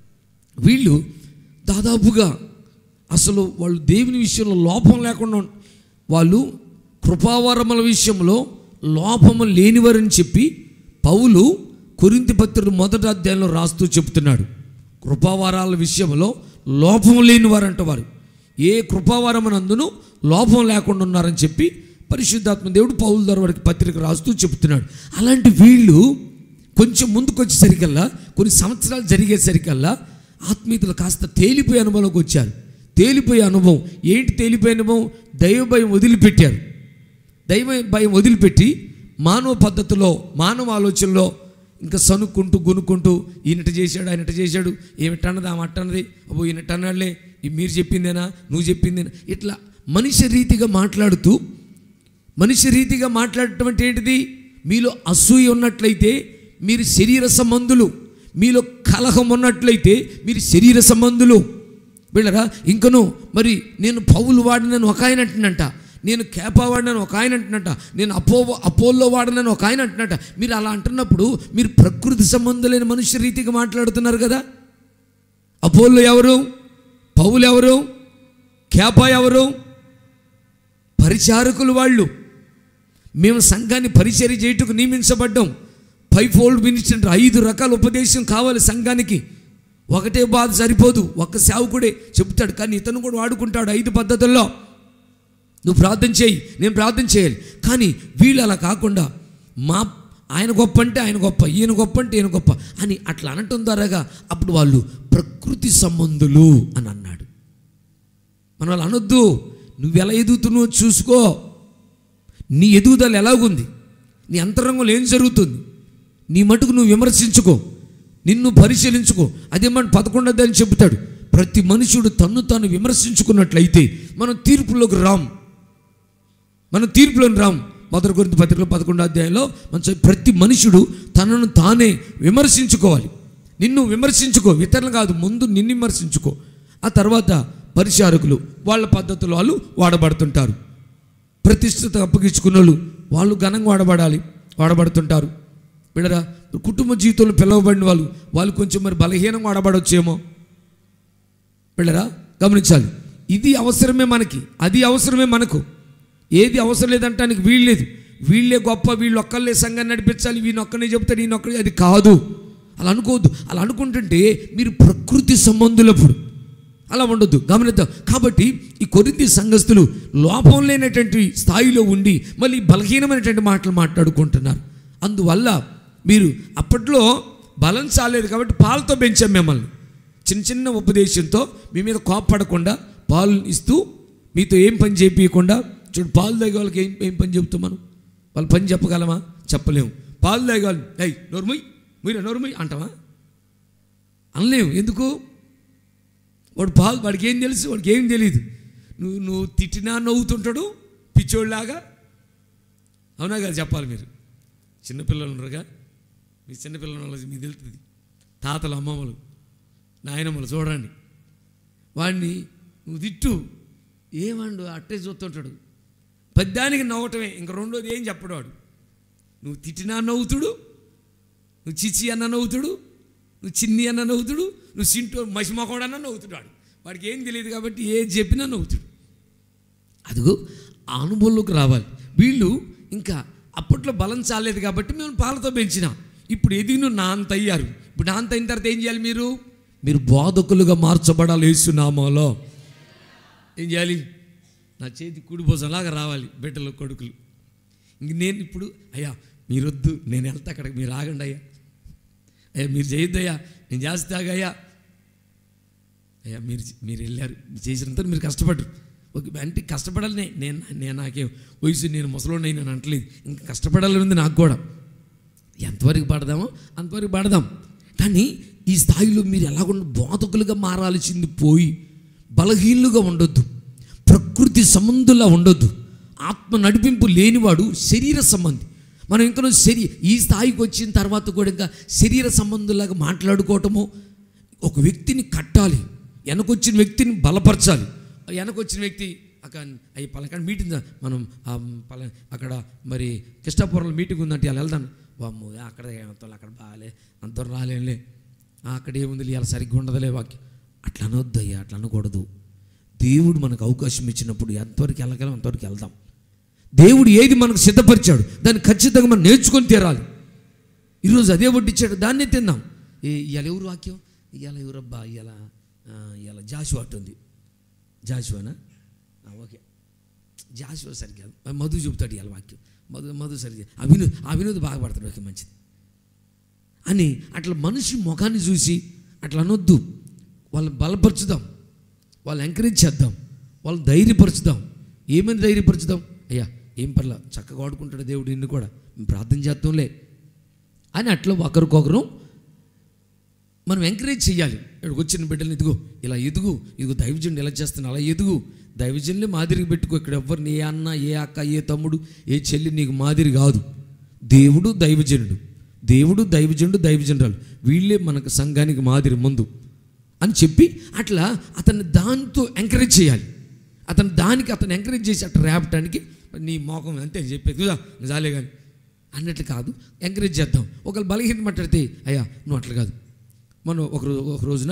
వీళ్ళు దాదాపుగా అసలు వాళ్ళు దేవుని విషయంలో లోపం లేకుండా ఉన్- వాళ్ళు కృపావరముల విషయంలో లోపము లేనివారని చెప్పి పౌలు కొరింతి పత్రుడు మొదటి అధ్యాయంలో రాస్తూ చెప్తున్నాడు కృపావారాల విషయంలో లోపం లేనివారంట వారు ఏ కృపావరమునందును లోపం లేకుండా ఉన్నారని చెప్పి పరిశుద్ధాత్మ దేవుడు పౌలు ద్వారా వారికి పత్రిక రాస్తూ చెప్తున్నాడు అలాంటి వీళ్ళు కొంచెం ముందుకు వచ్చేసరికల్లా కొన్ని సంవత్సరాలు జరిగేసరికల్లా ఆత్మీయతలు కాస్త తేలిపోయే అనుభవంలోకి వచ్చారు తేలిపోయే అనుభవం ఏంటి తేలిపోయే అనుభవం దైవ భయం వదిలిపెట్టారు దైవ భయం వదిలిపెట్టి మానవ పద్ధతిలో మానవ ఆలోచనలో ఇంకా సనుక్కుంటూ గునుక్కుంటూ ఈయనట చేశాడు ఆయనట చేశాడు ఏమిటన్నది ఆమె అట్టన్నది అబ్బో ఈయనట అన్నాడులే ఇది మీరు చెప్పిందేనా నువ్వు చెప్పిందేనా ఇట్లా మనిషి రీతిగా మాట్లాడుతూ మనిషి రీతిగా మాట్లాడటం అంటే ఏంటిది మీలో అసూయ ఉన్నట్లయితే మీరు శరీర సంబంధులు మీలో కలహం ఉన్నట్లయితే మీరు శరీర సంబంధులు వీళ్ళరా ఇంకను మరి నేను పౌలు వాడినని ఒక ఆయన అంటున్నంట నేను కేపా వాడినని ఒక ఆయన అంటున్నట్ట నేను అపో అపోల్లో వాడినని ఒక ఆయన అంటున్నట్ట మీరు అలా అంటున్నప్పుడు మీరు ప్రకృతి సంబంధులైన మనుష్య రీతిగా మాట్లాడుతున్నారు కదా అపోల్లో ఎవరు పౌలు ఎవరు కేపా ఎవరు పరిచారకులు వాళ్ళు మేము సంఘాన్ని పరిచర్య చేయుటకు నియమించబడ్డాం ఫైవ్ ఫోల్డ్ మినిస్టర్ ఐదు రకాల ఉపదేశం కావాలి సంఘానికి ఒకటే బాధ సరిపోదు ఒక్క సేవకుడే చెప్తాడు కానీ ఇతను కూడా వాడుకుంటాడు ఐదు పద్ధతుల్లో నువ్వు ప్రార్థన చేయి నేను ప్రార్థన చేయాలి కానీ వీళ్ళు అలా కాకుండా మా ఆయన గొప్ప అంటే ఆయన గొప్ప ఈయన గొప్ప అంటే ఈయన గొప్ప అని అట్లా అనటం ద్వారాగా అప్పుడు వాళ్ళు ప్రకృతి సంబంధులు అని అన్నాడు మనం వాళ్ళు అనొద్దు నువ్వు ఎలా ఎదుగుతున్నావో చూసుకో నీ ఎదుగుదల ఎలాగుంది నీ అంతరంగంలో ఏం జరుగుతుంది నీ మటుకు నువ్వు విమర్శించుకో నిన్ను పరిశీలించుకో అదే మన పదకొండది అని చెబుతాడు ప్రతి మనుషుడు తన్ను తాను విమర్శించుకున్నట్లయితే మనం తీర్పులోకి రాం మనం తీర్పులోని రాం మొదటి గురించి పత్రికలో పదకొండో అధ్యాయంలో మనం చదివి ప్రతి మనుషుడు తనను తానే విమర్శించుకోవాలి నిన్ను విమర్శించుకో ఇతరులు కాదు ముందు నిన్ను విమర్శించుకో ఆ తర్వాత పరిచారకులు వాళ్ళ పద్ధతులు వాళ్ళు వాడబడుతుంటారు ప్రతిష్ఠత అప్పగించుకున్న వాళ్ళు వాళ్ళు ఘనంగా వాడబడాలి వాడబడుతుంటారు విడరా కుటుంబ జీవితంలో పిలవబడిన వాళ్ళు వాళ్ళు కొంచెం మరి బలహీనంగా వాడబడొచ్చేమో వెళ్ళరా గమనించాలి ఇది అవసరమే మనకి అది అవసరమే మనకు ఏది అవసరం లేదంటానికి వీల్లేదు వీళ్ళే గొప్ప వీళ్ళు ఒక్కళ్ళే సంఘాన్ని నడిపించాలి వీళ్ళని ఒక్కనే చెప్తాడు ఈయన ఒక్కడే అది కాదు అలా అనుకోవద్దు అలా అనుకుంటుంటే మీరు ప్రకృతి సంబంధులప్పుడు అలా ఉండొద్దు గమనిద్దాం కాబట్టి ఈ కొరింది సంఘస్థులు లోపం లేనటువంటి స్థాయిలో ఉండి మళ్ళీ బలహీనమైనటువంటి మాటలు మాట్లాడుకుంటున్నారు అందువల్ల మీరు అప్పట్లో బలం చాలేదు కాబట్టి పాలతో పెంచాం మిమ్మల్ని చిన్న చిన్న ఉపదేశంతో మీ మీద కోప్పడకుండా పాలు ఇస్తూ మీతో ఏం పని చేపించకుండా చూడు పాలు తాగే వాళ్ళకి ఏం ఏం పని చెబుతాం మనం వాళ్ళు పని చెప్పగలమా చెప్పలేము పాలు తాగే వాళ్ళు అయ్యి నోరుమయ్యి మీరు నోరుమయ్యి అంటావా అనలేము ఎందుకు వాడు పాలు వాడికి ఏం తెలుసు వాడికి ఏం తెలియదు నువ్వు నువ్వు తిట్టినా నవ్వుతుంటాడు పిచ్చోళ్ళలాగా అవునా కదా చెప్పాలి మీరు చిన్నపిల్లలు ఉన్నారుగా మీ చిన్నపిల్లల వాళ్ళకి మీకు తెలుస్తుంది తాతలు అమ్మమ్మలు నాయనమ్మలు చూడండి వాడిని నువ్వు తిట్టు ఏమండు అట్టే చూస్తుంటాడు పద్యానికి నవ్వటమే ఇంక రెండోది ఏం చెప్పడు వాడు నువ్వు తిట్టినా నవ్వుతుడు నువ్వు చిచి అన్న నవ్వుతుడు నువ్వు చిన్ని అన్న నవ్వుతుడు నువ్వు సింటో మసిమకోడన్న నవ్వుతున్నాడు వాడికి ఏం తెలియదు కాబట్టి ఏది చెప్పినా నవ్వుతుడు అదిగో ఆ అనుభవంలోకి రావాలి వీళ్ళు ఇంకా అప్పట్లో బలం చాలేదు కాబట్టి మేము పాలతో పెంచినాం ఇప్పుడు ఎదిగిన నా అంత అయ్యారు ఇప్పుడు నా అంత అయిన తర్వాత ఏం చేయాలి మీరు మీరు బోధకులుగా మార్చబడాలి వేస్తున్నామాలో ఏం చేయాలి నా చేతి కుడి భుజంలాగా రావాలి బిడ్డలు కొడుకులు ఇంక నేను ఇప్పుడు అయ్యా మీరొద్దు నేను వెళ్తా అక్కడికి మీరు ఆగండి అయ్యా అయ్యా మీరు చేయొద్దయ్యా నేను చేస్తాగయ్యా అయ్యా మీరు మీరు వెళ్ళారు మీరు చేసినంత మీరు కష్టపడరు ఓకే అంటే కష్టపడాలి నే- నేను నేను నాకేం వయసు నేను ముసలోడిని నేను అంటలేదు ఇంకా కష్టపడాలని ఉంది నాకు కూడా ఎంతవరకు పడదామో అంతవరకు పడదాం కానీ ఈ స్థాయిలో మీరు ఎలాగుండ బోధకులుగా మారాల్సింది పోయి బలహీనులుగా ఉండొద్దు ప్రకృతి సంబంధులా ఉండొద్దు ఆత్మ నడిపింపు లేనివాడు శరీర సంబంధి మనం ఇంకా శరీ ఈ స్థాయికి వచ్చిన తర్వాత కూడా ఇంకా శరీర సంబంధులాగా మాట్లాడుకోవటము ఒక వ్యక్తిని కట్టాలి వెనకొచ్చిన వ్యక్తిని బలపరచాలి వెనకొచ్చిన వ్యక్తి అక్కడ అయ్యి పలకండి మీటింగ్ దా- మనం ఆ పల అక్కడ మరి కృష్ణాపురంలో మీటింగ్ ఉందంటే అలా వెళ్దాను వామ్మో అక్కడ ఏమంతా అక్కడ బాగాలే అంత రాలేంలే ఆ, అక్కడ ఏముంది ఇలా సరిగ్గా ఉండదులే వాక్యం అట్లా అనొద్దు అయ్యా అట్లా అనకూడదు దేవుడు మనకు అవకాశం ఇచ్చినప్పుడు ఎంతవరకు వెళ్ళగలం అంతవరకు వెళ్దాం దేవుడు ఏది మనకు సిద్ధపరిచాడు దాన్ని ఖచ్చితంగా మనం నేర్చుకొని తీరాలి ఈరోజు అదే వడ్డిచ్చాడు దాన్నే తిందాం ఏ ఇవాళ ఎవరు వాక్యం ఇవాళ ఎవరబ్బా ఇవాళ ఇవాళ జాషువా ఉంది జాషువానా ఆ, ఓకే జాషువా సరిగ్గా మధు చెబుతాడు ఇవాళ వాక్యం మధు మధు సరిగ్గా ఆ వినోద్ ఆ వినోద్ బాగా పడతాడు ఓకే మంచిది అని అట్లా మనిషి ముఖాన్ని చూసి అట్లా అనొద్దు వాళ్ళని బలపరుచుదాం వాళ్ళు ఎంకరేజ్ చేద్దాం వాళ్ళు ధైర్యపరచుదాం ఏమని ధైర్యపరచుదాం అయ్యా ఏం పర్లా చక్కగా వాడుకుంటాడు దేవుడు నిన్ను కూడా మేము ప్రార్థన చేద్దాంలే అని అట్లా ఒకరికొకరు మనం ఎంకరేజ్ చేయాలి ఇక్కడికి వచ్చిన బిడ్డలు ఇదిగో ఇలా ఎదుగు ఇదిగో దైవజనుడు ఎలా చేస్తున్నా అలా ఎదుగు దైవజనులే మాదిరికి పెట్టుకో ఇక్కడ ఎవరిని ఏ అన్న ఏ అక్క ఏ తమ్ముడు ఏ చెల్లి నీకు మాదిరి కాదు దేవుడు దైవజనుడు దేవుడు దైవజనుడు దైవజనురాలు వీళ్ళే మనకు సంఘానికి మాదిరి ముందు అని చెప్పి అట్లా అతన్ని దాంతో ఎంకరేజ్ చేయాలి అతను దానికి అతను ఎంకరేజ్ చేసి అట్లా రేపటానికి నీ మోకం అంతే చెప్పేది "కుదా, జాలే కానీ అన్నట్లు కాదు ఎంకరేజ్ చేద్దాం ఒకళ్ళు బలహీన మాట్లాడితే అయ్యా నువ్వు అట్లా కాదు మనం ఒక రో- ఒక రోజున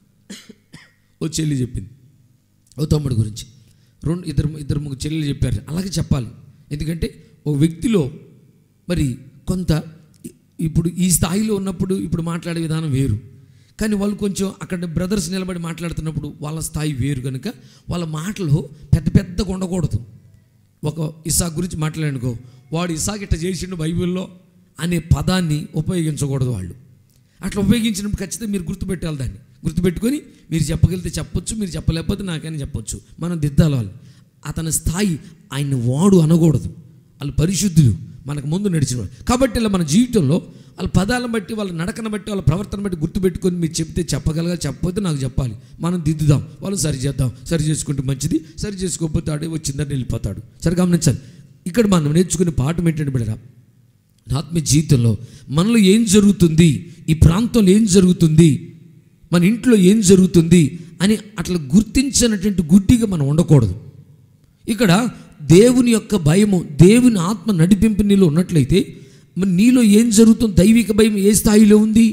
ఓ చెల్లి చెప్పింది ఓ తమ్ముడు గురించి రెండు ఇద్దరు ఇద్దరు ముగ్గురు చెల్లెలు చెప్పారు అలాగే చెప్పాలి ఎందుకంటే ఒక వ్యక్తిలో మరి కొంత ఇ- ఇప్పుడు ఈ స్థాయిలో ఉన్నప్పుడు ఇప్పుడు మాట్లాడే విధానం వేరు కానీ వాళ్ళు కొంచెం అక్కడ బ్రదర్స్ నిలబడి మాట్లాడుతున్నప్పుడు వాళ్ళ స్థాయి వేరు కనుక వాళ్ళ మాటలు పెద్ద పెద్దగా ఉండకూడదు ఒక ఇసాక్ గురించి మాట్లాడనుకో వాడు ఇసాక్ ఇట్ట చేసిండు బైబిల్లో అనే పదాన్ని ఉపయోగించకూడదు వాళ్ళు అట్లా ఉపయోగించినప్పుడు ఖచ్చితంగా మీరు గుర్తుపెట్టాలి దాన్ని గుర్తుపెట్టుకొని మీరు చెప్పగలిగితే చెప్పొచ్చు మీరు చెప్పలేకపోతే నాకని చెప్పొచ్చు మనం దిద్దాలి వాళ్ళు అతని స్థాయి ఆయన వాడు అనకూడదు వాళ్ళు పరిశుద్ధులు మనకు ముందు నడిచిన వాళ్ళు. కాబట్టి ఇలా మన జీవితంలో వాళ్ళ పదాలను బట్టి వాళ్ళ నడకను బట్టి వాళ్ళ ప్రవర్తన బట్టి గుర్తుపెట్టుకొని మీరు చెప్తే చెప్పగలగా చెప్పకపోతే నాకు చెప్పాలి మనం దిద్దుదాం వాళ్ళు సరి చేద్దాం సరి చేసుకుంటే మంచిది సరి చేసుకోకపోతే ఆడే వచ్చిందని వెళ్ళిపోతాడు సరే గమనించాలి ఇక్కడ మనం నేర్చుకునే పాఠం ఏంటంటే బిడ్డరా ఆత్మీయ జీవితంలో మనలో ఏం జరుగుతుంది ఈ ప్రాంతంలో ఏం జరుగుతుంది మన ఇంట్లో ఏం జరుగుతుంది అని అట్లా గుర్తించినటువంటి గుడ్డిగా మనం ఉండకూడదు ఇక్కడ దేవుని యొక్క భయము దేవుని ఆత్మ నడిపింపు నీలో ఉన్నట్లయితే మరి నీలో ఏం జరుగుతుంది దైవిక భయం ఏ స్థాయిలో ఉంది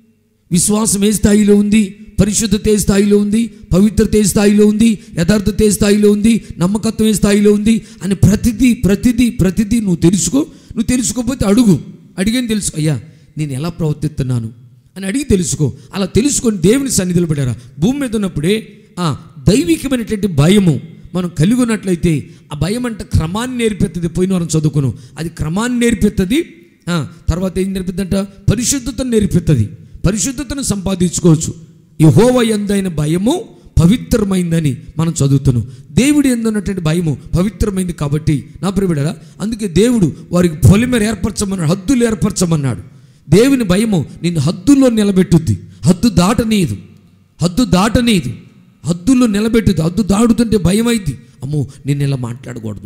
విశ్వాసం ఏ స్థాయిలో ఉంది పరిశుద్ధత ఏ స్థాయిలో ఉంది పవిత్రత ఏ స్థాయిలో ఉంది యథార్థత ఏ స్థాయిలో ఉంది నమ్మకత్వం ఏ స్థాయిలో ఉంది అని ప్రతిదీ ప్రతిదీ ప్రతిదీ నువ్వు తెలుసుకో నువ్వు తెలుసుకోకపోతే అడుగు అడిగని తెలుసు అయ్యా నేను ఎలా ప్రవర్తిస్తున్నాను అని అడిగి తెలుసుకో అలా తెలుసుకొని దేవుని సన్నిధిలో పడారా భూమి మీద ఉన్నప్పుడే ఆ దైవికమైనటువంటి భయము మనం కలిగి ఉన్నట్లయితే ఆ భయం అంటే క్రమాన్ని నేర్పెత్తది పోయిన వారం చదువుకును అది క్రమాన్ని నేర్పెత్తది ఆ, తర్వాత ఏం నేర్పిద్దంట పరిశుద్ధతను నేర్పిస్తుంది పరిశుద్ధతను సంపాదించుకోవచ్చు యహోవ ఎందైన భయము పవిత్రమైందని మనం చదువుతున్నాం దేవుడు ఎందున్నటువంటి భయము పవిత్రమైంది కాబట్టి నా ప్రియుడరా అందుకే దేవుడు వారికి పొలిమేర ఏర్పరచమన్నాడు హద్దులు ఏర్పరచమన్నాడు దేవుని భయము నిన్ను హద్దుల్లో నిలబెట్టుద్ది హద్దు దాటనీయదు హద్దు దాటనీయదు హద్దుల్లో నిలబెట్టుద్ది హద్దు దాడుతుంటే భయం అయింది అమ్మో నేను ఇలా మాట్లాడకూడదు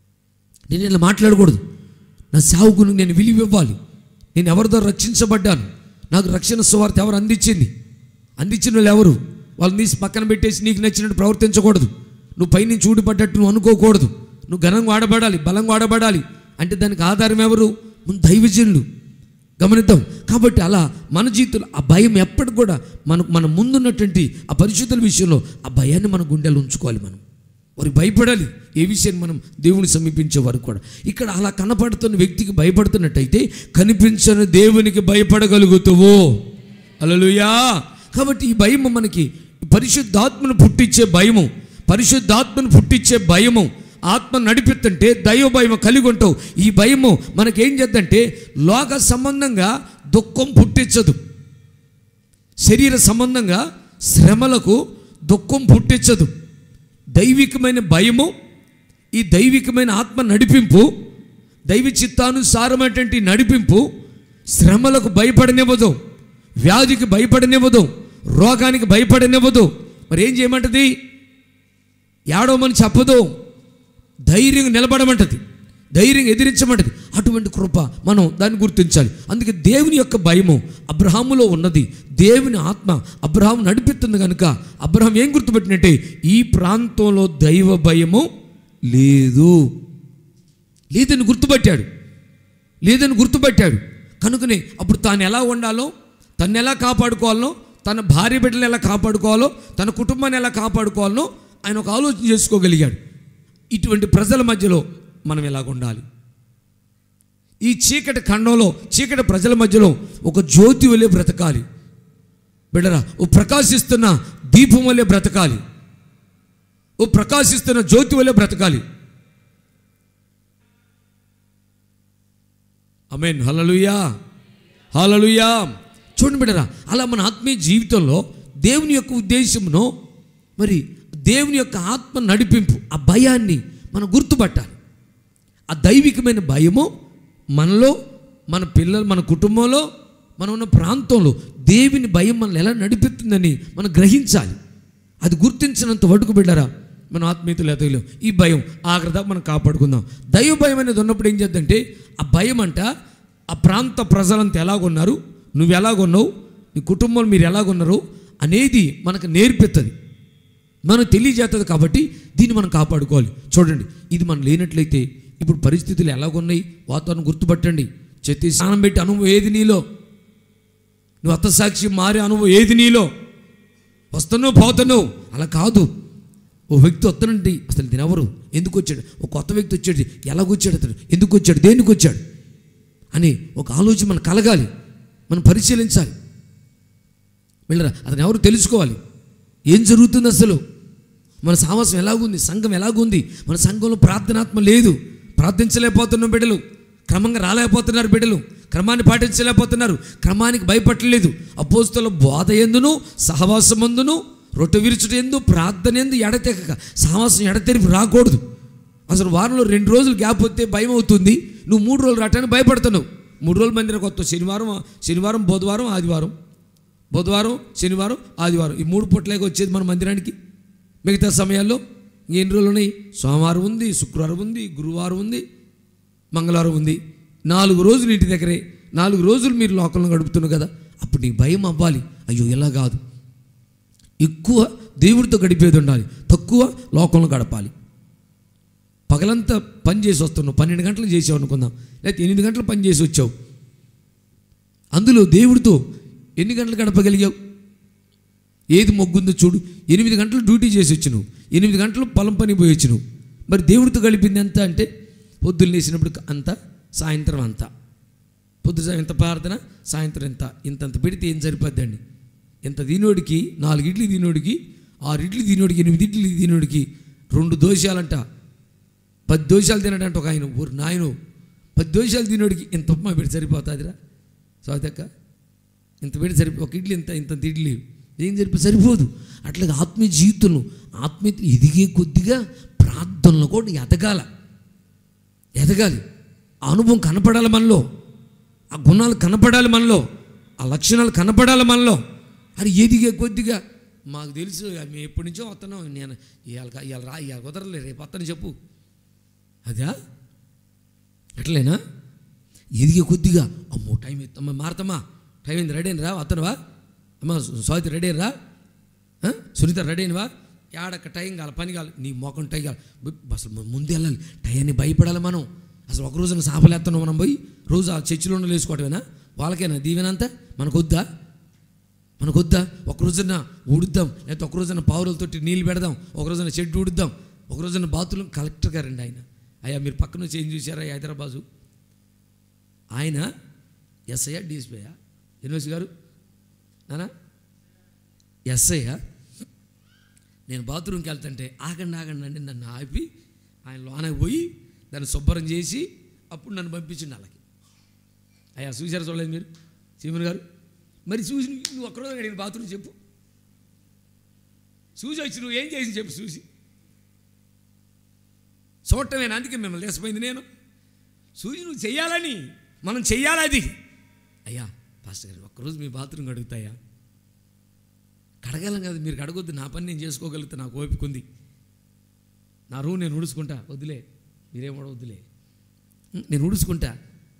నేను ఇలా మాట్లాడకూడదు నా సావుకును నేను విలువ ఇవ్వాలి నేను ఎవరితో రక్షించబడ్డాను నాకు రక్షణ సువార్త ఎవరు అందించింది అందించిన వాళ్ళు ఎవరు వాళ్ళని తీసి పక్కన పెట్టేసి నీకు నచ్చినట్టు ప్రవర్తించకూడదు నువ్వు పైనుంచి ఊడిపడ్డట్టు నువ్వు అనుకోకూడదు నువ్వు ఘనంగా వాడబడాలి బలంగా వాడబడాలి అంటే దానికి ఆధారం ఎవరు ముందు దైవజనులు గమనిద్దాం కాబట్టి అలా మన జీవితంలో ఆ భయం ఎప్పటికి కూడా మనకు మన ముందున్నటువంటి ఆ పరిశుద్ధుల విషయంలో ఆ భయాన్ని మన గుండెలు ఉంచుకోవాలి మనం వారికి భయపడాలి ఏ విషయాన్ని మనం దేవుని సమీపించే వరకు కూడా ఇక్కడ అలా కనపడుతున్న వ్యక్తికి భయపడుతున్నట్టయితే కనిపించని దేవునికి భయపడగలుగుతావో అలలుయా కాబట్టి ఈ భయము మనకి పరిశుద్ధాత్మను పుట్టించే భయము పరిశుద్ధాత్మను పుట్టించే భయము ఆత్మ నడిపిస్తుంటే దైవ భయం కలిగి ఉంటావు ఈ భయము మనకేం చేద్దంటే లోక సంబంధంగా దుఃఖం పుట్టించదు శరీర సంబంధంగా శ్రమలకు దుఃఖం పుట్టించదు దైవికమైన భయము ఈ దైవికమైన ఆత్మ నడిపింపు దైవ చిత్తానుసారమైనటువంటి నడిపింపు శ్రమలకు భయపడనివ్వదు వ్యాధికి భయపడనివ్వదు రోగానికి భయపడనివ్వదు మరి ఏం చేయమంటది ఏడవమని చెప్పదు ధైర్యం నిలబడమంటది ధైర్యం ఎదిరించమంటది అటువంటి కృప మనం దాన్ని గుర్తించాలి అందుకే దేవుని యొక్క భయము అబ్రహాములో ఉన్నది దేవుని ఆత్మ అబ్రహాం నడిపిస్తుంది కనుక అబ్రహాం ఏం గుర్తుపెట్టినట్టే ఈ ప్రాంతంలో దైవ భయము లేదు లేదని గుర్తుపట్టాడు లేదని గుర్తుపట్టాడు కనుకనే అప్పుడు తాను ఎలా ఉండాలో తను ఎలా కాపాడుకోవాలనో తన భార్య బిడ్డలు ఎలా కాపాడుకోవాలో తన కుటుంబాన్ని ఎలా కాపాడుకోవాలనో ఆయన ఒక ఆలోచన చేసుకోగలిగాడు ఇటువంటి ప్రజల మధ్యలో మనం ఎలాగ ఉండాలి ఈ చీకటి ఖండంలో చీకటి ప్రజల మధ్యలో ఒక జ్యోతి వలె బ్రతకాలి బిడ్డరా ఓ ప్రకాశిస్తున్న దీపం వలె బ్రతకాలి ఓ ప్రకాశిస్తున్న జ్యోతి వలె బ్రతకాలి అమేన్ హలలుయా హలలుయా చూడండి బిడ్డరా అలా మన ఆత్మీయ జీవితంలో దేవుని యొక్క ఉద్దేశమును మరి దేవుని యొక్క ఆత్మ నడిపింపు ఆ భయాన్ని మనం గుర్తుపట్టాలి ఆ దైవికమైన భయము మనలో మన పిల్లలు మన కుటుంబంలో మనం ఉన్న ప్రాంతంలో దేవుని భయం మనల్ని ఎలా నడిపిస్తుందని మనం గ్రహించాలి అది గుర్తించినంత వరకు బిడ్డరా మన ఆత్మీయతలు ఎదగలేం ఈ భయం ఆగ్రత మనం కాపాడుకుందాం దైవ భయం అనేది ఉన్నప్పుడు ఏం చేద్దంటే ఆ భయం అంట ఆ ప్రాంత ప్రజలంతా ఎలాగున్నారు నువ్వు ఎలాగున్నావు నీ కుటుంబంలో మీరు ఎలాగున్నారు అనేది మనకు నేర్పిస్తుంది మనకు తెలియజేస్తుంది కాబట్టి దీన్ని మనం కాపాడుకోవాలి చూడండి ఇది మనం లేనట్లయితే ఇప్పుడు పరిస్థితులు ఎలాగున్నాయి వాతావరణం గుర్తుపట్టండి చెత్తి స్నానం పెట్టి అనుభవం ఏది నీలో నువ్వు అత్తసాక్షి మారే అనుభవం ఏది నీలో వస్తున్నావు పోతున్నావు అలా కాదు ఓ వ్యక్తి వస్తానండి అసలు దీని ఎవరు ఎందుకు వచ్చాడు ఒక కొత్త వ్యక్తి వచ్చాడు ఎలాగొచ్చాడు అతడు ఎందుకు వచ్చాడు దేనికి వచ్చాడు అని ఒక ఆలోచన మనకు కలగాలి మనం పరిశీలించాలి వెళ్ళరా అతను ఎవరు తెలుసుకోవాలి ఏం జరుగుతుంది అసలు మన సాహసం ఎలాగుంది సంఘం ఎలాగుంది మన సంఘంలో ప్రార్థనాత్మ లేదు ప్రార్థించలేకపోతున్నాం బిడ్డలు క్రమంగా రాలేకపోతున్నారు బిడ్డలు క్రమాన్ని పాటించలేకపోతున్నారు క్రమానికి భయపడలేదు అపోస్తుల బోధ ఎందును సహవాసమందును రొట్టె విరుచుట ఎందు ప్రార్థన ఎందు ఎడతెగక సహవాసం ఎడతెరిపి రాకూడదు అసలు వారంలో రెండు రోజులు గ్యాప్ వస్తే భయం అవుతుంది నువ్వు మూడు రోజులు రావటానికి భయపడుతున్నావు మూడు రోజుల మందిరం కొత్త శనివారం శనివారం బుధవారం ఆదివారం బుధవారం శనివారం ఆదివారం ఈ మూడు పూటలేక వచ్చేది మన మందిరానికి మిగతా సమయాల్లో ఎన్ని రోజులు ఉన్నాయి సోమవారం ఉంది శుక్రవారం ఉంది గురువారం ఉంది మంగళవారం ఉంది నాలుగు రోజులు ఇంటి దగ్గరే నాలుగు రోజులు మీరు లోకంలో గడుపుతున్నారు కదా అప్పుడు నీకు భయం అవ్వాలి అయ్యో ఇలా కాదు ఎక్కువ దేవుడితో గడిపేది ఉండాలి తక్కువ లోకంలో గడపాలి పగలంతా పని చేసి వస్తున్నావు పన్నెండు గంటలు చేసావు అనుకుందాం లేకపోతే ఎనిమిది గంటలు పని చేసి వచ్చావు అందులో దేవుడితో ఎన్ని గంటలు గడపగలిగావు ఏది మొగ్గుందో చూడు ఎనిమిది గంటలు డ్యూటీ చేసి వచ్చి నువ్వు ఎనిమిది గంటలు పొలం పని పోయి వచ్చి నువ్వు మరి దేవుడితో గడిపింది ఎంత అంటే పొద్దున్న లేచినప్పుడు అంత సాయంత్రం అంత పొద్దు ఇంత ప్రార్థన సాయంత్రం ఇంత ఇంతంత పెడితే ఏం సరిపోద్దండి ఇంత దీనోడికి నాలుగు ఇడ్లీ దీనోడికి ఆరు ఇడ్లీ దీనోడికి ఎనిమిది ఇడ్లీ దీనోడికి రెండు దోషాలంట పది దోషాలు తినడంట ఒక ఆయన ఊరు నాయను పది దోషాలు తినోడికి ఇంత ఉప్మా పెట్టి సరిపోతుందిరా సౌతక్క ఇంత పెట్టి సరిపో ఒక ఇడ్లీ ఇంత ఇంత ఇడ్లీ ఏం సరిపో సరిపోదు అట్లాగే ఆత్మీయ జీవితంలో ఆత్మీయ ఎదిగే కొద్దిగా ప్రార్థనలో కూడా ఎదగాల ఎదగాలి ఆ అనుభవం కనపడాలి మనలో ఆ గుణాలు కనపడాలి మనలో ఆ లక్షణాలు కనపడాలి మనలో అది ఎదిగే కొద్దిగా మాకు తెలుసు మేము ఎప్పటి నుంచో వస్తున్నాం నేను ఇవాళ ఇవాళ రా ఇవాళ కుదరలే రేపు వస్తాను చెప్పు అదా ఎట్లేనా ఎదిగే కొద్దిగా అమ్మో టైం అయింది. అమ్మ మారతమ్మా టైం అయింది రెడీ రా వస్తానువా అమ్మ స్వాతి రెడీ రా ఆ? సునీత రెడీ అయినవా ఏడక్క టైం కాల పని కాలి నీ మొఖం టైం కాలి బ- అసలు మనం ముందు వెళ్ళాలి టైంని భయపడాలి మనం అసలు ఒక రోజున సాపలేస్తున్నాం మనం పోయి రోజు ఆ చర్చిలో వేసుకోవటమేనా వాళ్ళకేనా దీవెనంతా మనకొద్దా మనకొద్దా ఒక రోజున ఊడుద్దాం లేకపోతే ఒక రోజున పావులతోటి నీళ్ళు పెడదాం ఒక రోజున షెడ్ ఊడుద్దాం ఒక రోజున బాతులు కలెక్టర్ గారండి ఆయన అయ్యా మీరు పక్కన చేంజ్ చూసారా ఈ హైదరాబాదు ఆయన ఎస్ఐ డిఎస్పీయా యూనివర్సి గారు నానా ఎస్ఐ నేను బాత్రూమ్కి వెళ్తుంటే ఆగండి ఆగండి అండి నన్ను ఆపి ఆయన లోనకి పోయి దాన్ని శుభ్రం చేసి అప్పుడు నన్ను పంపించిండు వాళ్ళకి అయ్యా చూసారా చూడలేదు మీరు సీమన్ గారు మరి చూసి నువ్వు నువ్వు ఒక్కరోజు అడిగిన బాత్రూమ్ చెప్పు చూసి వచ్చి నువ్వు ఏం చేసి చెప్పు చూసి చూడటమేనా అందుకే మిమ్మల్ని లేసిపోయింది నేను చూసి నువ్వు చెయ్యాలని మనం చెయ్యాలి అది అయ్యా పాస్టర్ గారు ఒక్కరోజు మీ బాత్రూమ్ కడుగుతాయా కడగలం కదా మీరు కడగొద్దు నా పని నేను చేసుకోగలుగుతా నాకు ఓపిక ఉంది నా రూమ్ నేను ఉడుచుకుంటా వద్దులే మీరేం కూడా వద్దులే ఉం, నేను ఉడుచుకుంటా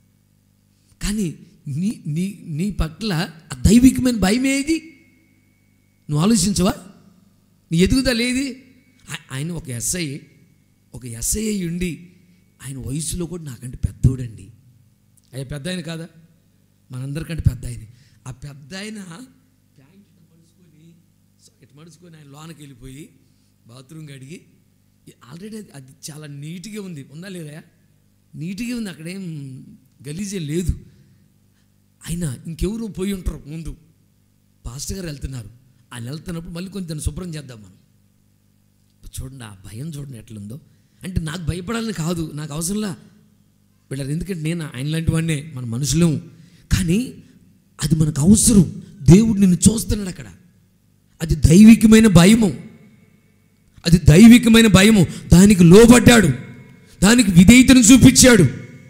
కానీ నీ నీ నీ పట్ల ఆ దైవికమైన భయం ఏది నువ్వు ఆలోచించవా నీ ఎదుగుదల ఏది ఆ- ఆయన ఒక ఎస్ఐ ఒక ఎస్ఐ అయి ఉండి ఆయన వయసులో కూడా నాకంటే పెద్దోడండి అయ్యా పెద్ద ఆయన కాదా మనందరికంటే పెద్ద ఆయన ఆ పెద్ద ఆయన ప్యాంట్ ఇట్ట మడుచుకొని సో ఇట్ట మడుచుకొని ఆయన లోనకి వెళ్ళిపోయి బాత్రూమ్ కడిగి ఆల్రెడీ అది- అది చాలా నీట్గా ఉంది ఉందా లేదా నీట్గా ఉంది అక్కడేం గలీజే లేదు అయినా ఇంకెవరు పోయి ఉంటారు ముందు పాస్టర్ గారు వెళ్తున్నారు ఆయన వెళ్తున్నప్పుడు మళ్ళీ కొంచెం దాన్ని శుభ్రం చేద్దాం మనం చూడండి ఆ భయం చూడండి ఎట్లుందో అంటే నాకు భయపడాలని కాదు నాకు అవసరంలా వీళ్ళారు ఎందుకంటే నేను ఆయన లాంటి వాడినే మన మనుషులం కానీ అది మనకు అవసరం దేవుడు నిన్ను చూస్తున్నాడు అక్కడ అది దైవికమైన భయము అది దైవికమైన భయము దానికి లోబడ్డాడు దానికి విధేయతను చూపించాడు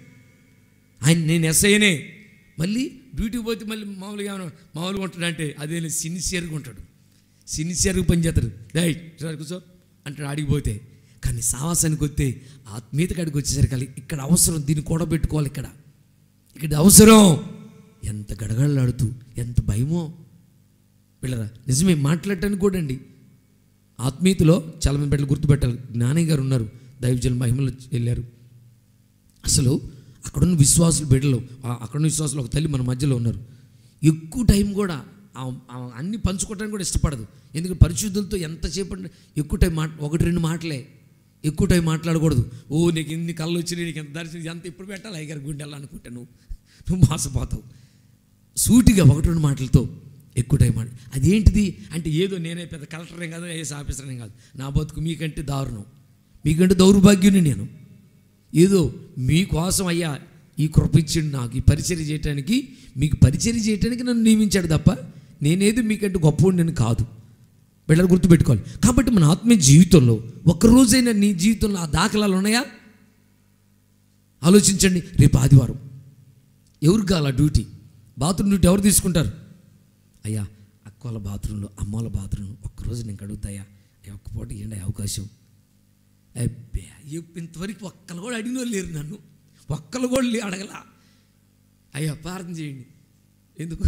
ఆయన నేను ఎస్ఐనే మళ్ళీ డ్యూటీకి పోతే మళ్ళీ మామూలుగా ఏమైనా మామూలుగా ఉంటాడంటే అదే సిన్సియర్గా ఉంటాడు సిన్సియర్గా పనిచేస్తాడు డై కూర్చో అంటాడు ఆడికి పోతే కానీ సావాసానికి వస్తే ఆత్మీయత కాడికి వచ్చేసరికి ఇక్కడ అవసరం దీన్ని కూడబెట్టుకోవాలి ఇక్కడ ఇక్కడ అవసరం ఎంత గడగడలాడుతూ ఎంత భయమో వీళ్ళరా నిజమే మాట్లాడటానికి కూడా అండి ఆత్మీయతలో చాలా మంది బిడ్డలు గుర్తుపెట్టాలి జ్ఞానయ్య గారు ఉన్నారు దైవజన మహిమలు వెళ్ళారు అసలు అక్కడున్న విశ్వాసులు బిడ్డలు ఆ- అక్కడున్న విశ్వాసులు ఒక తల్లి మన మధ్యలో ఉన్నారు ఎక్కువ టైం కూడా ఆ- ఆ అన్ని పంచుకోవడానికి కూడా ఇష్టపడదు ఎందుకంటే పరిశుద్ధులతో ఎంతసేపు అంటే ఎక్కువ టైం మాట ఒకటి రెండు మాటలే ఎక్కువ టైం మాట్లాడకూడదు ఓ నీకు ఇన్ని కళ్ళు వచ్చినాయి నీకు ఎంత దర్శనం ఎంత ఇప్పుడు పెట్టాలి అయ్యగారు గుండె అనుకుంటా నువ్వు నువ్వు మోసపోతావు సూటిగా ఒకటి రెండు మాటలతో ఎక్కువ టైం మాట అదేంటిది అంటే ఏదో నేనే పెద్ద కలెక్టరేం కాదు ఐఎస్ ఆఫీసరేం కాదు నా బతుకు మీకంటే దారుణం మీకంటే దౌర్భాగ్యుని నేను ఏదో మీకోసం అయ్యా ఈ కృప ఇచ్చిండు నాకు ఈ పరిచర్య చేయడానికి మీకు పరిచర్య చేయడానికి నన్ను నియమించాడు తప్ప నేనేది మీకంటే గొప్ప నేను కాదు వీళ్ళని గుర్తుపెట్టుకోవాలి కాబట్టి మన ఆత్మీయ జీవితంలో ఒక్కరోజైనా నీ జీవితంలో ఆ దాఖలాలు ఉన్నాయా ఆలోచించండి రేపు ఆదివారం ఎవరు కాల డ్యూటీ బాత్రూమ్ డ్యూటీ ఎవరు తీసుకుంటారు అయ్యా అక్క వాళ్ళ బాత్రూంలో అమ్మ వాళ్ళ బాత్రూమ్ ఒక్కరోజు నేను అడుగుతాయా అయ్యా ఒక్క పూట ఇవ్వండి అవకాశం అబ్బే ఎప్పు ఇంతవరకు ఒక్కరు కూడా అడిగిన వాళ్ళు లేరు నన్ను ఒక్కరు కూడా లే- అడగలా అయ్యా ప్రార్థన చేయండి ఎందుకు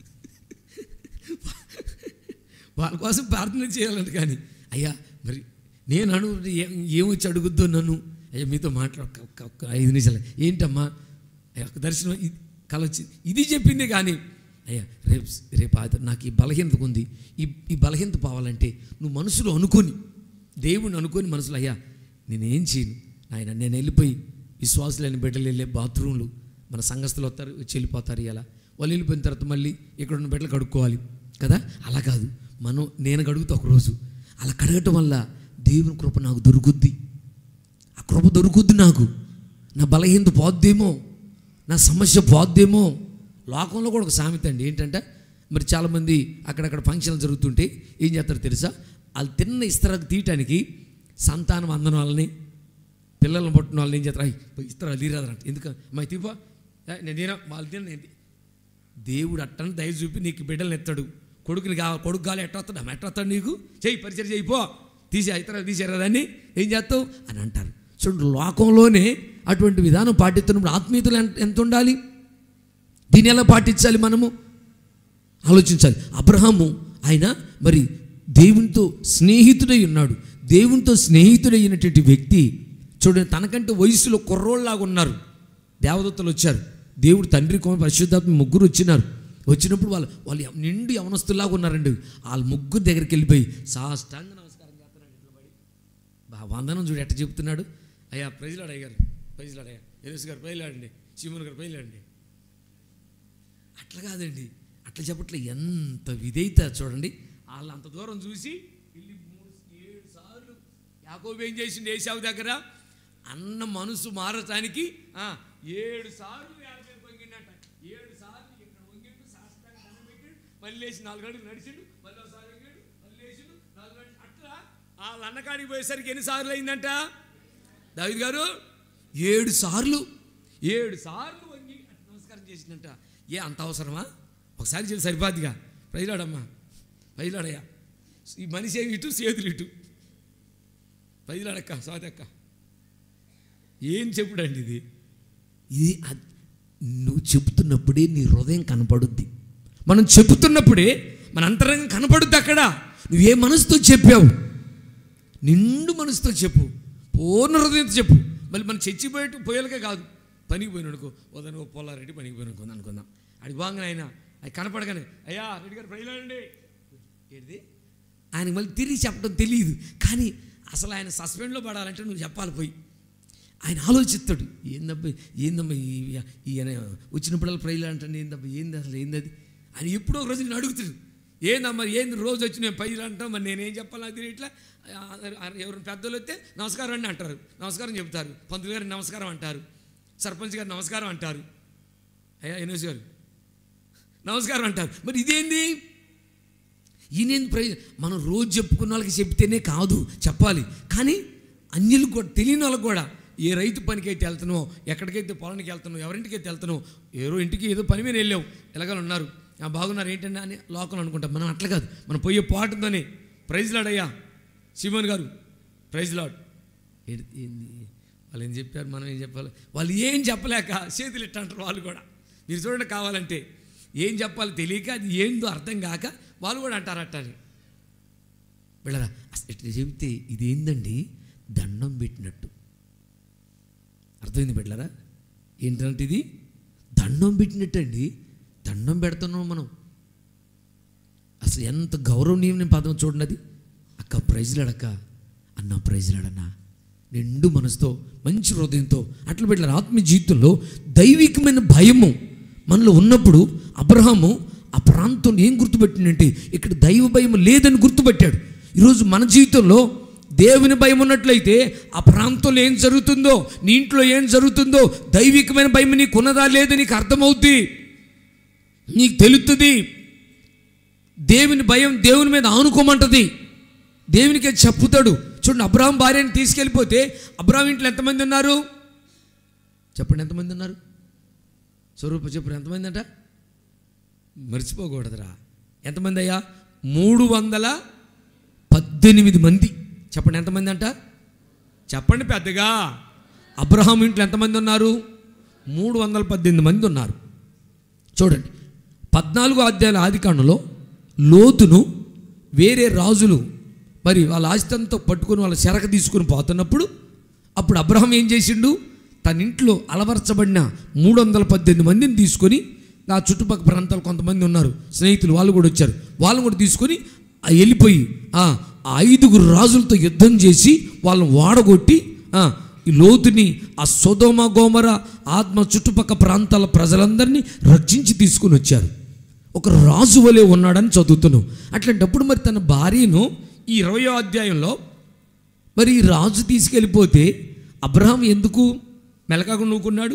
వాళ్ళ కోసం ప్రార్థన చేయాలంట కానీ అయ్యా మరి నేను అను ఏం ఏమొచ్చి అడుగుద్దో నన్ను అయ్యా మీతో మాట్లాడ ఒక్క- ఒక్క ఒక్క ఐదు నిమిషాలు ఏంటమ్మా అయ్యా ఒక దర్శనం ఇది కల వచ్చింది ఇది చెప్పింది కానీ అయ్యా రేపు రేపు ఆది- నాకు ఈ బలహీనత ఉంది ఈ ఈ బలహీనత పోవాలంటే నువ్వు మనసులో అనుకొని దేవుని అనుకొని మనసులో అయ్యా నేనేం చేయను ఆయన నేను వెళ్ళిపోయి విశ్వాసులైన బిడ్డలు వెళ్ళే బాత్రూమ్లు మన సంఘస్థులు వస్తారు వచ్చి వెళ్ళిపోతారు ఇలా వాళ్ళు వెళ్ళిపోయిన తర్వాత మళ్ళీ ఇక్కడ ఉన్న బిడ్డలు కడుక్కోవాలి కదా అలా కాదు మనం నేను కడుగుతా ఒకరోజు అలా కడగటం వల్ల దేవుని కృప నాకు దొరుకుద్ది ఆ కృప దొరుకుద్ది నాకు నా బలహీనత పోద్దేమో నా సమస్య పోద్దేమో లోకంలో కూడా ఒక సామెత అండి ఏంటంటే మరి చాలామంది అక్కడక్కడ ఫంక్షన్లు జరుగుతుంటే ఏం చేస్తారో తెలుసా వాళ్ళు తిన్న ఇస్తరాకు తీయటానికి సంతానం అందన వాళ్ళని పిల్లలను పుట్టిన వాళ్ళని ఏం చేస్తారు "అయ్, పోయి ఇస్తరాలు తీరాదంట ఎందుకు మా తీపో "ఏ, నేను తిన వాళ్ళు తిన నేను తి-" దేవుడు అట్టని దయ చూపి నీకు బిడ్డలు ఎత్తాడు కొడుకుని కా కొడుకు గాలి ఎట్ట వస్తాడు అమ్మ ఎట్ట వస్తాడు నీకు చెయ్యి పరిచయం చేయిపో తీసి ఇతర తీసారా దాన్ని ఏం చేస్తావు అని అంటారు చూడండి లోకంలోనే అటువంటి విధానం పాటిస్తున్నప్పుడు ఆత్మీయతలు ఎంత- ఎంత ఉండాలి దీన్ని ఎలా పాటించాలి మనము ఆలోచించాలి అబ్రహాము ఆయన మరి దేవునితో స్నేహితుడై ఉన్నాడు దేవునితో స్నేహితుడైనటువంటి వ్యక్తి చూడండి తనకంటే వయసులో కుర్రోళ్ళలాగా ఉన్నారు దేవదత్తులు వచ్చారు దేవుడు తండ్రి కోమ పరిశుద్ధాత్మ ముగ్గురు వచ్చినారు వచ్చినప్పుడు వాళ్ళు వాళ్ళు నిండు యవనస్తులాగా ఉన్నారండి వాళ్ళ ముగ్గురు దగ్గరికి వెళ్ళిపోయి సాష్టాంగ నమస్కారం చేస్తున్నాడు ఇంట్లో పడి బా వందనం చూడు ఎట్ట చెప్తున్నాడు అయ్యా ప్రైజ్లాడు అయ్యారు ప్రైజ్లాడు అయ్యా ఎలుసు గారు ప్రైజ్లాడండి శివుని గారు ప్రైజ్లాడండి అట్లా కాదండి అట్లా చెప్పట్లే ఎంత విధేయత చూడండి వాళ్ళు అంత దూరం చూసి వెళ్ళి మూడు ఏడు సార్లు యాకోబు ఏం చేసిండు ఏసావు దగ్గర అన్న మనసు మారటానికి ఆ, ఏడు సార్లు యాభై పొంగిండట ఏడు సార్లు ఇక్కడ వంగిండు శాస్త్రాన్ని దండం పెట్టాడు మళ్ళీ లేచి నాలుగు అడుగులు నడిచిండు మళ్ళీ ఒకసారి వంగాడు మళ్ళీ లేచిండు నాలుగు అడుగులు అట్లా వాళ్ళ అన్నకాడికి పోయేసరికి ఎన్ని సార్లు అయిందంట దావిద్ గారు ఏడు సార్లు ఏడు సార్లు వంగి నమస్కారం చేసిందంట ఏ అంత అవసరమా ఒకసారి చెప్పి సరిపోద్దిగా ప్రజలాడమ్మా ప్రజలాడయ్యా ఈ మనిషి ఏమి ఇటు చేతులు ఇటు ప్రజలాడక్క స్వాతక్క ఏం చెప్పుడండి ఇది ఇది అద్- నువ్వు చెబుతున్నప్పుడే నీ హృదయం కనపడుద్ది మనం చెబుతున్నప్పుడే మన అంతరంగం కనపడుద్ది అక్కడ నువ్వు ఏ మనసుతో చెప్పావు నిండు మనసుతో చెప్పు పూర్ణ హృదయంతో చెప్పు మళ్ళీ మనం చచ్చిపోయేట్టు పోయేలకే కాదు పనికి పోయిననుకో ఉదయం పొలారెడ్డి పనికి పోయిననుకో అనుకుందాం అది బాగా ఆయన అది కనపడగానే అయ్యా రెడ్డి గారు ప్రజలండి ఏంటిది ఆయనకి మళ్ళీ తిరిగి చెప్పడం తెలియదు కానీ అసలు ఆయన సస్పెండ్లో పడాలంటే నువ్వు చెప్పాలి పోయి ఆయన ఆలోచిస్తాడు ఏందబ్బా ఏందమ్మా ఈ- ఈయన వచ్చినప్పుడల్లా ప్రైలు అంటాను ఏందబ్బా ఏంది అసలు ఏంది అది ఆయన ఎప్పుడో ఒక రోజు నేను అడుగుతాడు ఏందమ్మా ఏంది రోజు వచ్చి నేను పైలు అంటాం మరి నేనేం చెప్పాలి నాకు తెలియట్లా ఎవరైనా పెద్దలు వస్తే నమస్కారం అండి అంటారు నమస్కారం చెప్తారు పంతులు గారు నమస్కారం అంటారు సర్పంచ్ గారు నమస్కారం అంటారు అయ్యా ఎన్ఎస్ గారు నమస్కారం అంటారు మరి ఇదేంది ఈయన ప్రయోజనం మనం రోజు చెప్పుకున్న వాళ్ళకి చెప్తేనే కాదు చెప్పాలి కానీ అన్యులకు కూడా తెలియని వాళ్ళకి కూడా ఏ రైతు పనికి అయితే వెళ్తున్నావు ఎక్కడికైతే పొలానికి వెళ్తున్నావు ఎవరింటికైతే వెళ్తున్నావు ఏదో ఇంటికి ఏదో పని మీద వెళ్ళావు ఎలాగని ఉన్నారు ఆ బాగున్నారు ఏంటంటే అని లోకం అనుకుంటాం మనం అట్లా కాదు మనం పోయే పాటుతోనే ప్రైజ్ లాడయ్యా శివన్ గారు ప్రైజ్ లాడ్ ఏంటి ఏంది వాళ్ళు ఏం చెప్పారు మనం ఏం చెప్పాలి వాళ్ళు ఏం చెప్పలేక చేతులు ఇట్ట అంటారు వాళ్ళు కూడా మీరు చూడండి కావాలంటే ఏం చెప్పాలి తెలియక అది ఏందో అర్థం కాక వాళ్ళు కూడా అంటారు అట్టని వెళ్ళరా అసలు ఇట్లా చెబితే ఇది ఏందండి దండం పెట్టినట్టు అర్థమైంది బిడ్డలారా ఏంటంటే ఇది దండం పెట్టినట్టు అండి దండం పెడుతున్నాం మనం అసలు ఎంత గౌరవనీయమైన పదం చూడండి అది అక్క ప్రైజ్లాడక్క అన్న ప్రైజ్లాడన్నా నిండు మనసుతో మంచి హృదయంతో అట్లా పెట్టారు ఆత్మీయ జీవితంలో దైవికమైన భయము మనలో ఉన్నప్పుడు అబ్రహాము ఆ ప్రాంతం ఏం గుర్తుపెట్టిందంటే ఇక్కడ దైవ భయం లేదని గుర్తుపెట్టాడు ఈరోజు మన జీవితంలో దేవుని భయం ఉన్నట్లయితే ఆ ప్రాంతంలో ఏం జరుగుతుందో నీ ఇంట్లో ఏం జరుగుతుందో దైవికమైన భయం నీకు ఉన్నదా లేదా నీకు అర్థమవుద్ది నీకు తెలుస్తుంది దేవుని భయం దేవుని మీద ఆనుకోమంటది దేవునికే చెప్పుతాడు చూడండి అబ్రాహం భార్యని తీసుకెళ్ళిపోతే అబ్రాహం ఇంట్లో ఎంతమంది ఉన్నారు చెప్పండి ఎంతమంది ఉన్నారు స్వరూప చెప్పు ఎంతమంది అంట మర్చిపోకూడదురా ఎంతమంది అయ్యా మూడు వందల పద్దెనిమిది మంది చెప్పండి ఎంతమంది అంట చెప్పండి పెద్దగా అబ్రహాం ఇంట్లో ఎంతమంది ఉన్నారు మూడు వందల పద్దెనిమిది మంది ఉన్నారు చూడండి పద్నాలుగో అధ్యాయుల ఆదికాండంలో లోతును వేరే రాజులు మరి వాళ్ళ ఆస్తి అంతా పట్టుకొని వాళ్ళ చెరక తీసుకుని పోతున్నప్పుడు అప్పుడు అబ్రహం ఏం చేసిండు తన ఇంట్లో అలవర్చబడిన మూడు వందల పద్దెనిమిది మందిని తీసుకొని ఆ చుట్టుపక్కల ప్రాంతాలు కొంతమంది ఉన్నారు స్నేహితులు వాళ్ళు కూడా వచ్చారు వాళ్ళని కూడా తీసుకొని ఆ వెళ్ళిపోయి ఆ ఆ ఐదుగురు రాజులతో యుద్ధం చేసి వాళ్ళని వాడగొట్టి ఆ, ఈ లోతుని ఆ సొదోమ గోమర ఆత్మ చుట్టుపక్కల ప్రాంతాల ప్రజలందరినీ రక్షించి తీసుకుని వచ్చారు ఒక రాజు వలె ఉన్నాడని చదువుతున్నాం అట్లాంటప్పుడు మరి తన భార్యను ఈ ఇరవయో అధ్యాయంలో మరి ఈ రాజు తీసుకెళ్ళిపోతే అబ్రహాం ఎందుకు మెలకాకు నూకున్నాడు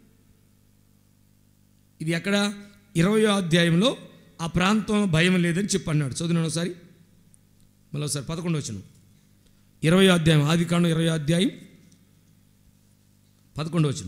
ఇది ఎక్కడ ఇరవయో అధ్యాయంలో ఆ ప్రాంతం భయం లేదని చెప్పి అన్నాడు చదువున్నాను ఒకసారి మళ్ళీ ఒకసారి పదకొండు వచ్చిన ఇరవై అధ్యాయం ఆది కాండం ఇరవై అధ్యాయం పదకొండు వచ్చిన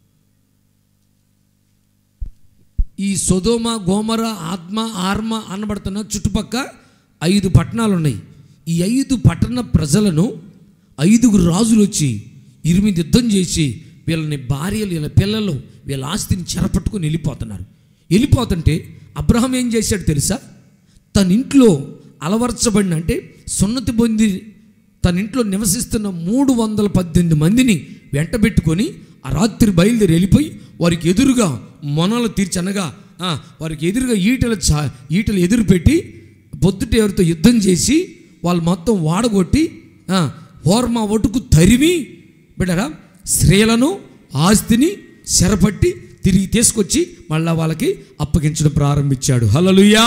ఈ సొదోమ గోమర ఆత్మ ఆర్మ అనబడుతున్న చుట్టుపక్క ఐదు పట్టణాలు ఉన్నాయి ఈ ఐదు పట్టణ ప్రజలను ఐదుగురు రాజులు వచ్చి ఇరిమిది యుద్ధం చేసి వీళ్ళని భార్యలు వీళ్ళ పిల్లలు వీళ్ళ ఆస్తిని చెరపట్టుకొని వెళ్ళిపోతున్నారు వెళ్ళిపోతుంటే అబ్రహం ఏం చేశాడు తెలుసా తన ఇంట్లో అలవర్చబడిన అంటే సున్నతి పొంది తన ఇంట్లో నివసిస్తున్న మూడు వందల పద్దెనిమిది మందిని వెంటబెట్టుకొని ఆ రాత్రి బయలుదేరి వెళ్ళిపోయి వారికి ఎదురుగా మొనలు తీర్చనగా ఆ, వారికి ఎదురుగా ఈటలు చా ఈటలు ఎదురు పెట్టి పొద్దుట ఎవరితో యుద్ధం చేసి వాళ్ళు మొత్తం వాడగొట్టి ఆ, హోర్మా ఒటుకు తరిమి బిడ్డరా స్త్రీలను ఆస్తిని చెరపట్టి తిరిగి తీసుకొచ్చి మళ్ళా వాళ్ళకి అప్పగించడం ప్రారంభించాడు హలలుయా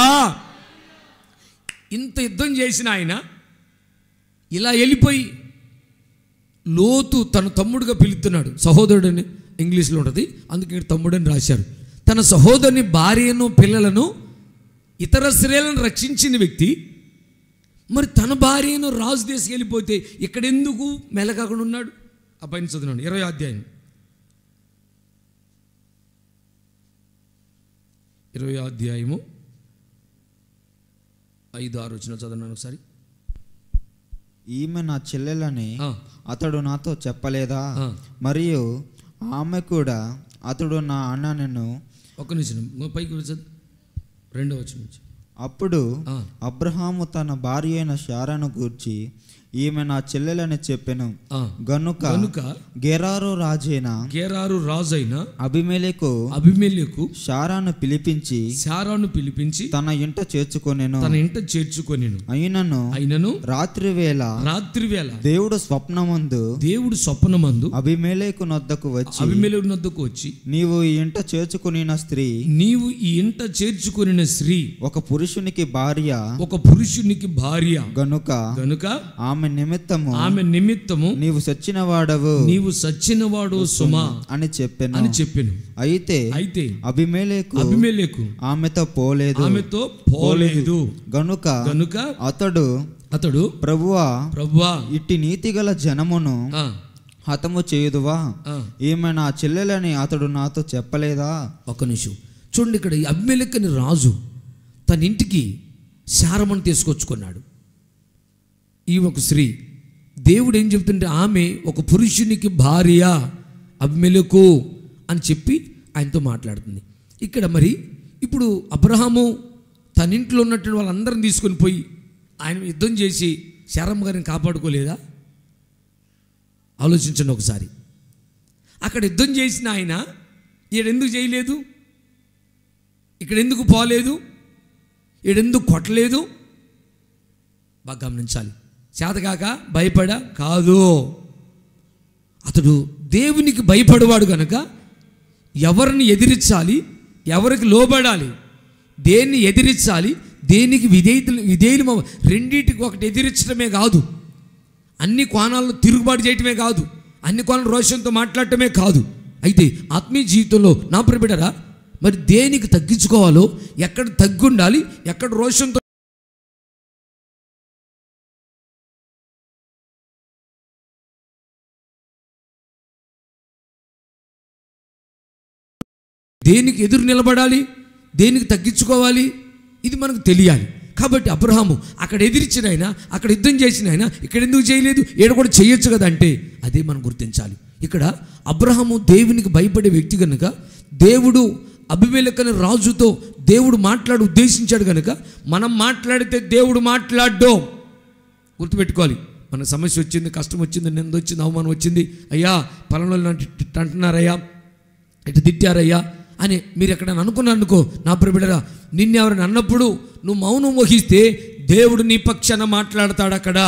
ఇంత యుద్ధం చేసిన ఆయన ఇలా వెళ్ళిపోయి లోతు తన తమ్ముడుగా పిలుస్తున్నాడు సహోదరుడని ఇంగ్లీష్లో ఉంటుంది అందుకే ఇక్కడ తమ్ముడని రాశారు తన సహోదరుని భార్యను పిల్లలను ఇతర స్త్రీలను రక్షించిన వ్యక్తి మరి తన భార్యను రాజు దేశకి వెళ్ళిపోతే ఇక్కడెందుకు మెలకాకుండా ఉన్నాడు ఆ పైన చదివినాడు ఇరవై అధ్యాయం ఇరవై అధ్యాయము ఐదు ఆరు వచ్చిన చదవనాను ఒకసారి ఈమె నా చెల్లెలని ఆ. అతడు నాతో చెప్పలేదా ఆ. మరియు ఆమె కూడా అతడు నా అన్నను ఒక్క నిమిషం ఇంకో పైకి వచ్చేది రెండో వచ్చిన నుంచి అప్పుడు ఆ. అబ్రహాము తన భార్య అయిన శారాను గూర్చి ఈమె నా చెల్లెలని చెప్పెను ఆ. గనుక కనుక గెరారు రాజైన గేరారు రాజైన అభిమేలకు అభిమేలకు శారాను పిలిపించి శారాను పిలిపించి తన ఇంట చేర్చుకొనెను తన ఇంట చేర్చుకొనిను అయినను అయినను రాత్రి వేళ రాత్రి వేళ దేవుడు స్వప్నమందు దేవుడు స్వప్నమందు అభిమేలేకు నొద్దకు వచ్చి అభిమేలు నద్దకు వచ్చి నీవు ఈ ఇంట చేర్చుకునిన స్త్రీ నీవు ఈ ఇంట చేర్చుకొనిన స్త్రీ ఒక పురుషునికి భార్య ఒక పురుషునికి భార్య గనుక గనుక ఆమె నిమిత్తము ఆమె నిమిత్తము నీవు సచ్చిన వాడవు నీవు సచ్చినవాడు సుమా అని చెప్పెను అని చెప్పాను అయితే అయితే అభిమేలేకు అభిమేలకు ఆమెతో పోలేదు ఆమెతో పోలేదు గనుక గనుక అతడు అతడు ప్రభువా ప్రభువా ఇట్టి నీతిగల జనమును ఆ, హతము చేయుదువా ఆ. ఈమె నా చెల్లెలని అతడు నాతో చెప్పలేదా ఒక్క నిమిషం చూడండి ఇక్కడ ఈ అభిమేలకని రాజు తన ఇంటికి శారమని తీసుకొచ్చుకున్నాడు ఈ ఒక స్త్రీ దేవుడు ఏం చెప్తుంటే ఆమె ఒక పురుషునికి భార్య అభిమేలకు అని చెప్పి ఆయనతో మాట్లాడుతుంది ఇక్కడ మరి ఇప్పుడు అబ్రహాము తన ఇంట్లో ఉన్నటువంటి వాళ్ళందరిని తీసుకొని పోయి ఆయన యుద్ధం చేసి శారమ్మ గారిని కాపాడుకోలేదా ఆలోచించండి ఒకసారి అక్కడ యుద్ధం చేసిన ఆయన ఈడెందుకు చేయలేదు ఇక్కడ ఎందుకు పోలేదు ఈడెందుకు కొట్టలేదు బాగా గమనించాలి చేతకాక భయపడా కాదు అతడు దేవునికి భయపడేవాడు కనుక ఎవరిని ఎదిరించాలి ఎవరికి లోబడాలి దేన్ని ఎదిరించాలి దేనికి విధేయతలు విధేయులు రెండింటికి ఒకటి ఎదిరించడమే కాదు అన్ని కోణాలను తిరుగుబాటు చేయటమే కాదు అన్ని కోణాలు రోషంతో మాట్లాడటమే కాదు అయితే ఆత్మీయ జీవితంలో నా ప్రిబిడరా మరి దేనికి తగ్గించుకోవాలో ఎక్కడ తగ్గుండాలి ఎక్కడ రోషంతో దేనికి ఎదురు నిలబడాలి దేనికి తగ్గించుకోవాలి ఇది మనకు తెలియాలి కాబట్టి అబ్రహాము అక్కడ ఎదిరించిన ఆయన అక్కడ యుద్ధం చేసిన ఆయన ఇక్కడ ఎందుకు చేయలేదు ఈడ కూడా చేయొచ్చు కదా అంటే అదే మనం గుర్తించాలి ఇక్కడ అబ్రహాము దేవునికి భయపడే వ్యక్తి కనుక దేవుడు అభిమేలకని రాజుతో దేవుడు మాట్లాడు ఉద్దేశించాడు కనుక మనం మాట్లాడితే దేవుడు మాట్లాడ్డో గుర్తుపెట్టుకోవాలి మన సమస్య వచ్చింది కష్టం వచ్చింది నింద వచ్చింది అవమానం వచ్చింది అయ్యా పలానా అంటున్నారయ్యా ఇటు తిట్టారయ్యా అని మీరు ఎక్కడైనా అనుకున్నారు అనుకో నా ప్రిబిడరా నిన్ను ఎవరైనా అన్నప్పుడు నువ్వు మౌనం వహిస్తే దేవుడు నీ పక్షాన మాట్లాడతాడు అక్కడ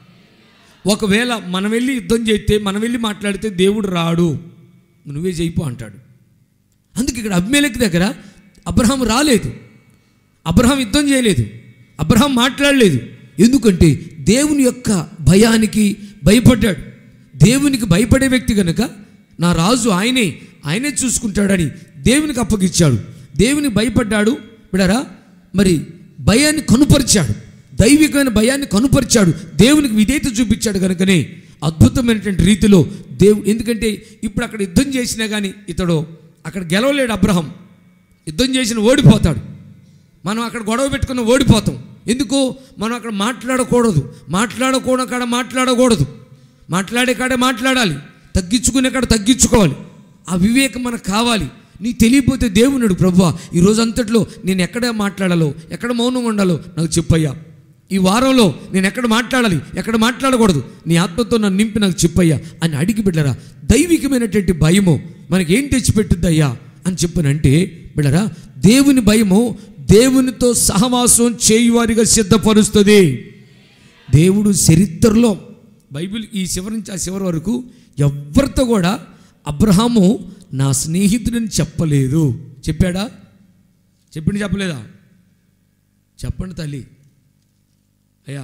ఒకవేళ మనం వెళ్ళి యుద్ధం చేస్తే మనం వెళ్ళి మాట్లాడితే దేవుడు రాడు నువ్వే చేయిపో అంటాడు అందుకే ఇక్కడ అభిమేలకి దగ్గర అబ్రహాం రాలేదు అబ్రహాం యుద్ధం చేయలేదు అబ్రహాం మాట్లాడలేదు ఎందుకంటే దేవుని యొక్క భయానికి భయపడ్డాడు దేవునికి భయపడే వ్యక్తి కనుక నా రాజు ఆయనే ఆయనే చూసుకుంటాడని దేవునికి అప్పగిచ్చాడు దేవుని భయపడ్డాడు బిడరా మరి భయాన్ని కనుపరిచాడు దైవికమైన భయాన్ని కనుపరిచాడు దేవునికి విధేయత చూపించాడు కనుకనే అద్భుతమైనటువంటి రీతిలో దేవు ఎందుకంటే ఇప్పుడు అక్కడ యుద్ధం చేసినా కానీ ఇతడు అక్కడ గెలవలేడు అబ్రహం యుద్ధం చేసిన ఓడిపోతాడు మనం అక్కడ గొడవ పెట్టుకున్న ఓడిపోతాం ఎందుకు మనం అక్కడ మాట్లాడకూడదు మాట్లాడకూడదు కాడ మాట్లాడకూడదు మాట్లాడే కాడే మాట్లాడాలి తగ్గించుకునే కాడ తగ్గించుకోవాలి ఆ వివేకం మనకు కావాలి నీ తెలియపోతే దేవునుడు ప్రభువా ఈ రోజు అంతట్లో నేను ఎక్కడ మాట్లాడాలో ఎక్కడ మౌనం ఉండాలో నాకు చెప్పయ్యా ఈ వారంలో నేను ఎక్కడ మాట్లాడాలి ఎక్కడ మాట్లాడకూడదు నీ ఆత్మతో నన్ను నింపి నాకు చెప్పయ్యా అని అడిగి బిడ్డరా దైవికమైనటువంటి భయము మనకి ఏం తెచ్చిపెట్టుద్దయ్యా అని చెప్పనంటే బిడ్డరా దేవుని భయము దేవునితో సహవాసం చేయువారిగా సిద్ధపరుస్తుంది దేవుడు చరిత్రలో బైబిల్ ఈ చివరి నుంచి ఆ చివరి వరకు ఎవరితో కూడా అబ్రహాము నా స్నేహితుడని చెప్పలేదు చెప్పాడా చెప్పింది చెప్పలేదా చెప్పండి తల్లి అయ్యా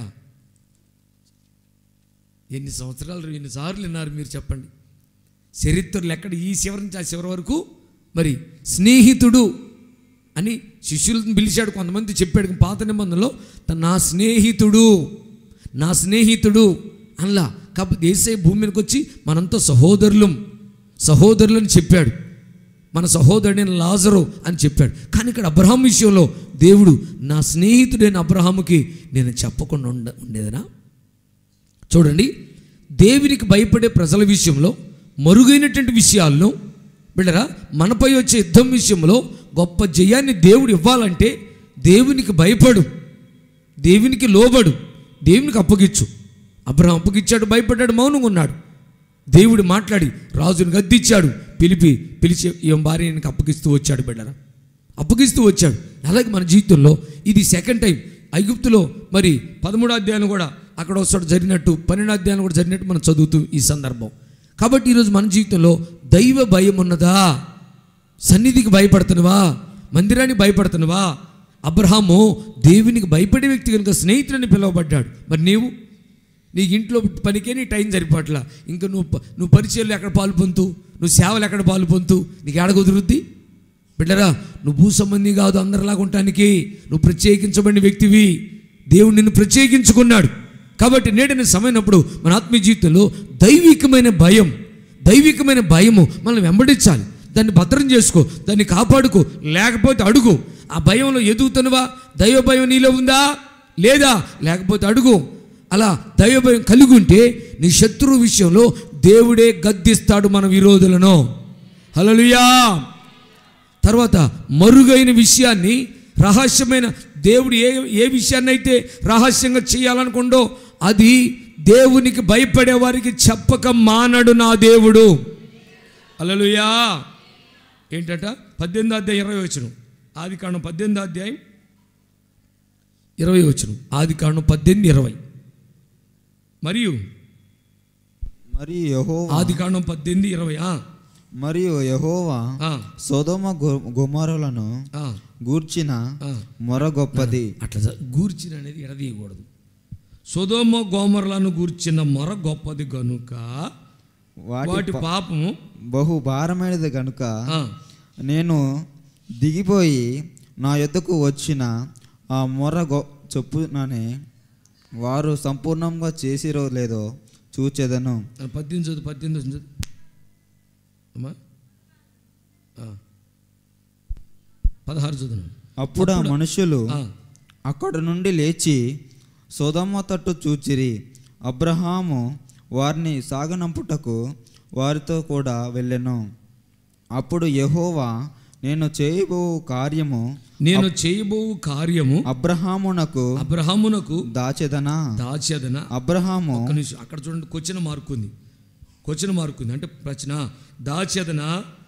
ఎన్ని సంవత్సరాలు ఎన్నిసార్లు విన్నారు మీరు చెప్పండి చరిత్రలు ఎక్కడ ఈ చివరి నుంచి ఆ చివరి వరకు మరి స్నేహితుడు అని శిష్యులను పిలిచాడు కొంతమంది చెప్పాడు పాత నిబంధనలో తన నా స్నేహితుడు నా స్నేహితుడు అలా కాకపోతే ఏసే భూమి మీదకి వచ్చి మనంతా సహోదరులం సహోదరులు అని చెప్పాడు మన సహోదరుడైన లాజరు అని చెప్పాడు కానీ ఇక్కడ అబ్రహాం విషయంలో దేవుడు నా స్నేహితుడైన అబ్రహాముకి నేను చెప్పకుండా ఉండ ఉండేదనా చూడండి దేవునికి భయపడే ప్రజల విషయంలో మరుగైనటువంటి విషయాలను బిళ్ళరా మనపై వచ్చే యుద్ధం విషయంలో గొప్ప జయాన్ని దేవుడు ఇవ్వాలంటే దేవునికి భయపడు దేవునికి లోబడు దేవునికి అప్పగించు అబ్రహం అప్పగిచ్చాడు భయపడ్డాడు మౌనంగా ఉన్నాడు దేవుడు మాట్లాడి రాజుని గద్దిచ్చాడు పిలిపి పిలిచి ఏం భార్యనికి అప్పగిస్తూ వచ్చాడు బిడ్డరా అప్పగిస్తూ వచ్చాడు అలాగే మన జీవితంలో ఇది సెకండ్ టైం ఐగుప్తులో మరి పదమూడో అధ్యాయం కూడా అక్కడ ఒకసారి జరిగినట్టు పన్నెండో అధ్యాయం కూడా జరిగినట్టు మనం చదువుతూ ఈ సందర్భం కాబట్టి ఈరోజు మన జీవితంలో దైవ భయం ఉన్నదా సన్నిధికి భయపడుతున్నవా మందిరానికి భయపడుతున్నవా అబ్రహాము దేవునికి భయపడే వ్యక్తి కనుక స్నేహితులని పిలువబడ్డాడు మరి నీవు నీకు ఇంట్లో పనికే నీ టైం సరిపట్ల ఇంకా నువ్వు ప- నువ్వు పరిచయాలు ఎక్కడ పాలు పొందుతూ నువ్వు సేవలు ఎక్కడ పాలు పొందుతూ నీకు ఎక్కడ కుదురుద్ది బిడ్డరా నువ్వు భూ సంబంధి కాదు అందరిలాగా ఉండటానికి నువ్వు ప్రత్యేకించబడిన వ్యక్తివి దేవుడు నిన్ను ప్రత్యేకించుకున్నాడు కాబట్టి నేటిన సమయనప్పుడు మన ఆత్మీయ జీవితంలో దైవికమైన భయం దైవికమైన భయము మనం వెంబడించాలి దాన్ని భద్రం చేసుకో దాన్ని కాపాడుకో లేకపోతే అడుగు ఆ భయంలో ఎదుగుతున్నవా దైవ భయం నీలో ఉందా లేదా లేకపోతే అడుగు అలా దైవ భయం కలిగి ఉంటే నీ శత్రువు విషయంలో దేవుడే గద్దిస్తాడు మన విరోధులను హల్లెలూయా తర్వాత మరుగైన విషయాన్ని రహస్యమైన దేవుడు ఏ ఏ విషయాన్ని అయితే రహస్యంగా చేయాలనుకుండో అది దేవునికి భయపడే వారికి చెప్పక మానడు నా దేవుడు అలలుయా ఏంటట పద్దెనిమిది అధ్యాయం ఇరవై వచ్చును ఆది కాండం పద్దెనిమిది అధ్యాయం ఇరవై వచ్చును ఆది కాండం పద్దెనిమిది ఇరవై మరియు మరియు యహోవా ఆది కాండం పద్దెనిమిది ఇరవై ఆ, మరియు యహోవా ఆ, సోదోమ గుమారులను ఆ, గూర్చిన ఆ. మొర గొప్పది అట్లా జ- గూర్చిన అనేది ఎడదీయకూడదు సుధోమ గోమరులను గూర్చిన మొర గొప్పది గనుక వాటి వాటి పాపము బహు భారమైనది గనుక ఆ, నేను దిగిపోయి నా యొద్దకు వచ్చిన ఆ మొర గొ చెప్పునని వారు సంపూర్ణంగా చేసిరో లేదో చూచెదను ఆ, పద్దెనిమిది చదువు పద్దెనిమిది చదువు అమ్మా ఆ. పదహారు చదువు అప్పుడు ఆ మనుషులు ఆ, అక్కడ నుండి లేచి సోదమ్మ తట్టు చూచిరి అబ్రహాము వారిని సాగనంపుటకు వారితో కూడా వెళ్ళెను అప్పుడు యెహోవా నేను చేయబో కార్యము నేను చేయబో కార్యము అబ్రహామునకు అబ్రహామునకు దాచెదనా దాచేదన అబ్రహాము ఒక్క నిమిషం అక్కడ చూడండి క్వశ్చన్ మార్క్ ఉంది క్వశ్చన్ మార్క్ ఉంది అంటే ప్రశ్న దాచేదన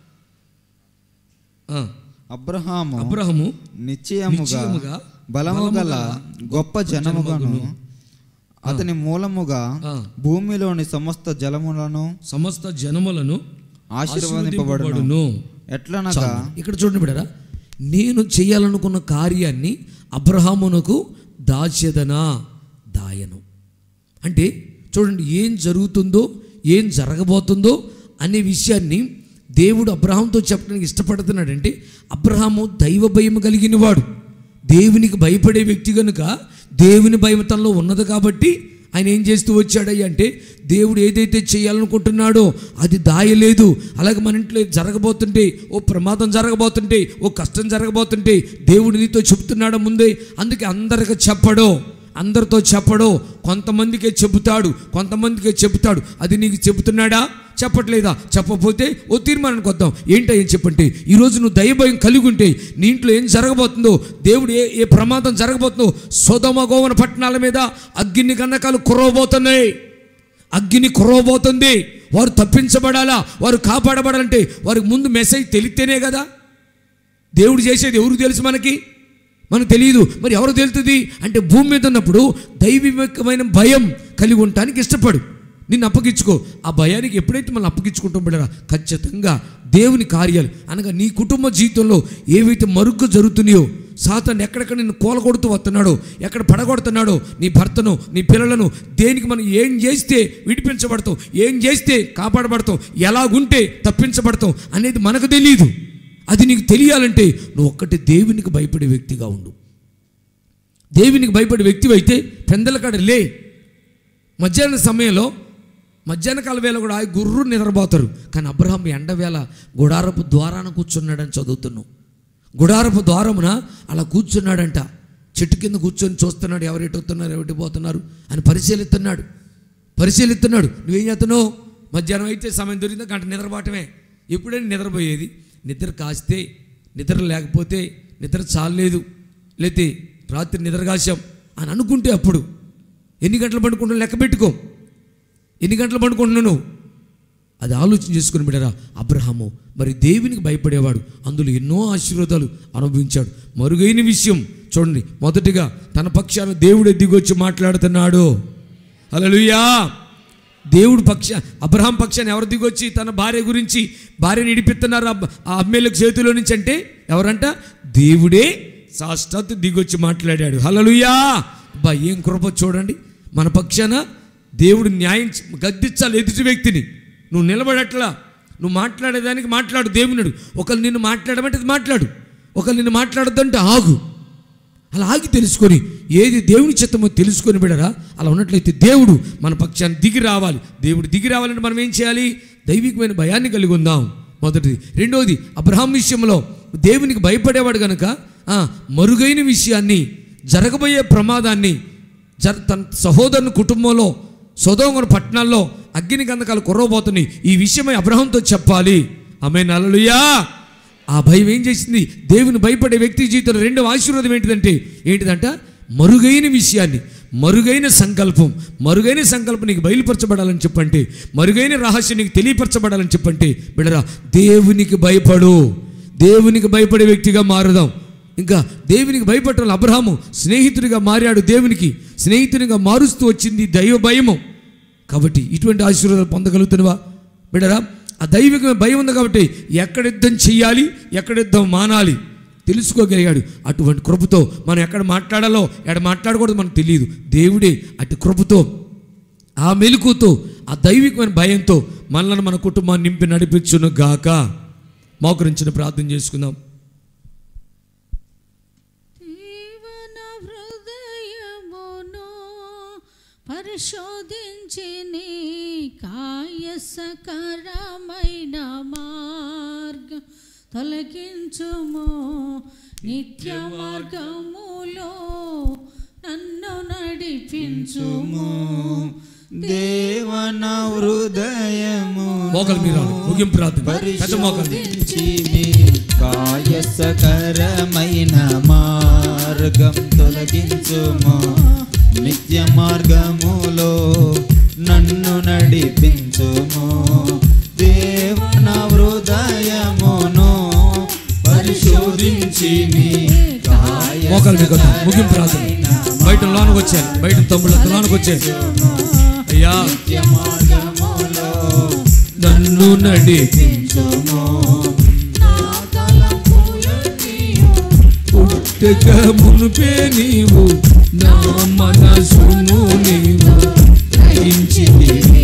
ఆ, అబ్రహాము అబ్రహము నిశ్చయముగా నిశ్చయముగా బలము గల గొప్ప జనముగాను అతని మూలముగా ఆ, భూమిలోని సమస్త జలములను సమస్త జనములను ఆశీర్వదింపబడును ఆశీర్వదింపబడును ఎట్లనగా చాలు. ఇక్కడ చూడండి బిడరా నేను చేయాలనుకున్న కార్యాన్ని అబ్రహామునకు దాచెదనా దాయను అంటే చూడండి ఏం జరుగుతుందో ఏం జరగబోతుందో అనే విషయాన్ని దేవుడు అబ్రహాంతో చెప్పడానికి ఇష్టపడుతున్నాడంటే అబ్రహాము దైవ భయం కలిగిన వాడు దేవునికి భయపడే వ్యక్తి కనుక దేవుని భయం తనలో ఉన్నది కాబట్టి ఆయన ఏం చేస్తూ వచ్చాడయ్య అంటే దేవుడు ఏదైతే చేయాలనుకుంటున్నాడో అది దాయలేదు అలాగే మన ఇంట్లో ఏది జరగబోతుంటే ఓ ప్రమాదం జరగబోతుంటే ఓ కష్టం జరగబోతుంటే దేవుడు నీతో చెప్తున్నాడు ముందే అందుకే అందరికి చెప్పడో అందరితో చెప్పడో కొంతమందికే చెబుతాడు కొంతమందికే చెబుతాడు అది నీకు చెబుతున్నాడా చెప్పట్లేదా చెప్పకపోతే ఓ తీర్మానానికి వద్దాం ఏంటని చెప్పంటే ఈరోజు నువ్వు దయభయం కలిగి ఉంటే నీ ఇంట్లో ఏం జరగబోతుందో దేవుడు ఏ ఏ ప్రమాదం జరగబోతుందో సోదమ గోవన పట్టణాల మీద అగ్ని గంధకాలు కురవబోతున్నాయి అగ్ని కురవబోతుంది వారు తప్పించబడాలా వారు కాపాడబడాలంటే వారికి ముందు మెసేజ్ తెలిస్తేనే కదా దేవుడు చేసేది ఎవరికి తెలుసు మనకి మనకు తెలియదు మరి ఎవరు తెలుస్తుంది అంటే భూమి మీద ఉన్నప్పుడు దైవికమైన భయం కలిగి ఉండటానికి ఇష్టపడు నిన్ను అప్పగించుకో ఆ భయానికి ఎప్పుడైతే మనం అప్పగించుకుంటాం బిడ్డరా ఖచ్చితంగా దేవుని కార్యాలు అనగా నీ కుటుంబ జీవితంలో ఏవైతే మరుగ్గా జరుగుతున్నాయో సాతాన్ని ఎక్కడెక్కడ నిన్ను కోలగొడుతూ వస్తున్నాడో ఎక్కడ పడగొడుతున్నాడో నీ భర్తను నీ పిల్లలను దేనికి మనం ఏం చేస్తే విడిపించబడతాం ఏం చేస్తే కాపాడబడతాం ఎలాగుంటే తప్పించబడతాం అనేది మనకు తెలియదు అది నీకు తెలియాలంటే నువ్వు ఒక్కటి దేవునికి భయపడే వ్యక్తిగా ఉండు దేవునికి భయపడే వ్యక్తి అయితే పెందల కాడ లే మధ్యాహ్న సమయంలో మధ్యాహ్న కాల వేళ కూడా గుర్రు నిద్రపోతారు కానీ అబ్రహాం ఎండవేళ గుడారపు ద్వారాన కూర్చున్నాడని చదువుతున్నాం గుడారపు ద్వారమున అలా కూర్చున్నాడంట చెట్టు కింద కూర్చొని చూస్తున్నాడు ఎవరు ఎటు వస్తున్నారు ఎవరు ఎటు పోతున్నారు అని పరిశీలిస్తున్నాడు పరిశీలిస్తున్నాడు నువ్వేం చేస్తున్నావు మధ్యాహ్నం అయితే సమయం దొరికిందా గంట నిద్రపోవటమే ఎప్పుడైనా నిద్రపోయేది నిద్ర కాస్తే నిద్ర లేకపోతే నిద్ర చాలలేదు లేతే రాత్రి నిద్ర కాశాం అని అనుకుంటే అప్పుడు ఎన్ని గంటలు పండుకుంటున్నావు లెక్క పెట్టుకో ఎన్ని గంటలు పండుకుంటున్నావు నువ్వు అది ఆలోచన చేసుకుని బిడ్డరా అబ్రహాము మరి దేవునికి భయపడేవాడు అందులో ఎన్నో ఆశీర్వాదాలు అనుభవించాడు మరుగైన విషయం చూడండి మొదటిగా తన పక్షాన దేవుడే దిగొచ్చి మాట్లాడుతున్నాడు హల్లెలూయా దేవుడు పక్ష అబ్రహాం పక్షాన్ని ఎవరు దిగొచ్చి తన భార్య గురించి భార్యని ఇడిపిస్తున్నారు అబ్బ- ఆ అమ్మేళ్ళకి చేతిలో నుంచి అంటే ఎవరంట దేవుడే సాష్టాత్ దిగొచ్చి మాట్లాడాడు హల్లెలూయా అబ్బా ఏం కృప చూడండి మన పక్షాన దేవుడు న్యాయం చే- గద్దించాలి ఎదుటి వ్యక్తిని నువ్వు నిలబడట్లా నువ్వు మాట్లాడేదానికి మాట్లాడు దేవునుడు ఒకరు నిన్ను మాట్లాడమంటే అది మాట్లాడు ఒకరు నిన్ను మాట్లాడొద్దంటే ఆగు అలా ఆగి తెలుసుకొని ఏది దేవుని చిత్తమో తెలుసుకొని బిడరా అలా ఉన్నట్లయితే దేవుడు మన పక్షాన్ని దిగి రావాలి దేవుడు దిగి రావాలంటే మనం ఏం చేయాలి దైవికమైన భయాన్ని కలిగి ఉందాం మొదటిది రెండవది అబ్రహాం విషయంలో దేవునికి భయపడేవాడు కనుక ఆ, మరుగైన విషయాన్ని జరగబోయే ప్రమాదాన్ని జర తన సహోదరుని కుటుంబంలో సొదోమన పట్టణాల్లో అగ్ని గంధకాలు కుర్రబోతున్నాయి ఈ విషయమై అబ్రహంతో చెప్పాలి ఆమె నలలుయా ఆ భయం ఏం చేసింది దేవుని భయపడే వ్యక్తి జీవితంలో రెండవ ఆశీర్వాదం ఏంటిదంటే ఏంటిదంట మరుగైన విషయాన్ని మరుగైన సంకల్పం మరుగైన సంకల్పం నీకు బయలుపరచబడాలని చెప్పంటే మరుగైన రహస్యం నీకు తెలియపరచబడాలని చెప్పంటే బిడరా దేవునికి భయపడు దేవునికి భయపడే వ్యక్తిగా మారుదాం ఇంకా దేవునికి భయపడటం అబ్రహాము స్నేహితుడిగా మారాడు దేవునికి స్నేహితునిగా మారుస్తూ వచ్చింది దైవ భయము కాబట్టి ఇటువంటి ఆశీర్వాదాలు పొందగలుగుతున్నావా బిడరా ఆ దైవిక భయం ఉంది కాబట్టి ఎక్కడ యుద్ధం చెయ్యాలి ఎక్కడ యుద్ధం మానాలి తెలుసుకోగలిగాడు అటువంటి కృపతో మనం ఎక్కడ మాట్లాడాలో ఎక్కడ మాట్లాడకూడదు మనకు తెలియదు దేవుడే అటు కృపతో ఆ మెలుకుతో ఆ దైవికమైన భయంతో మనల్ని మన కుటుంబాన్ని నింపి నడిపించును గాక మోకరించిన ప్రార్థన చేసుకుందాం జీవన హృదయమును పరిశోధించి నీ కాయసకరమైన మార్గం తొలగించుము నిత్య మార్గములో నన్ను నడిపించుము దేవన హృదయము మోకలు మీరు ముగింపు ప్రార్థన పెద్ద మోకలు పరిశోధించి మీ కాయసకరమైన మార్గం తొలగించుము నిత్య మార్గములో నన్ను నడిపించుము దేవన హృదయమును పరిశోధించి మీ మోకాలు మీకు వద్దాం. ముగింపు ప్రార్థన బయట లోనికి వచ్చాను బయట తమ్ముళ్ళంతా లోనికి వచ్చాను అయ్యా నిత్య మార్గములో నన్ను నడిపి నడిపించుము పుట్టక మునుపే నీవు నా మనసును నీవు గ్రహించితివి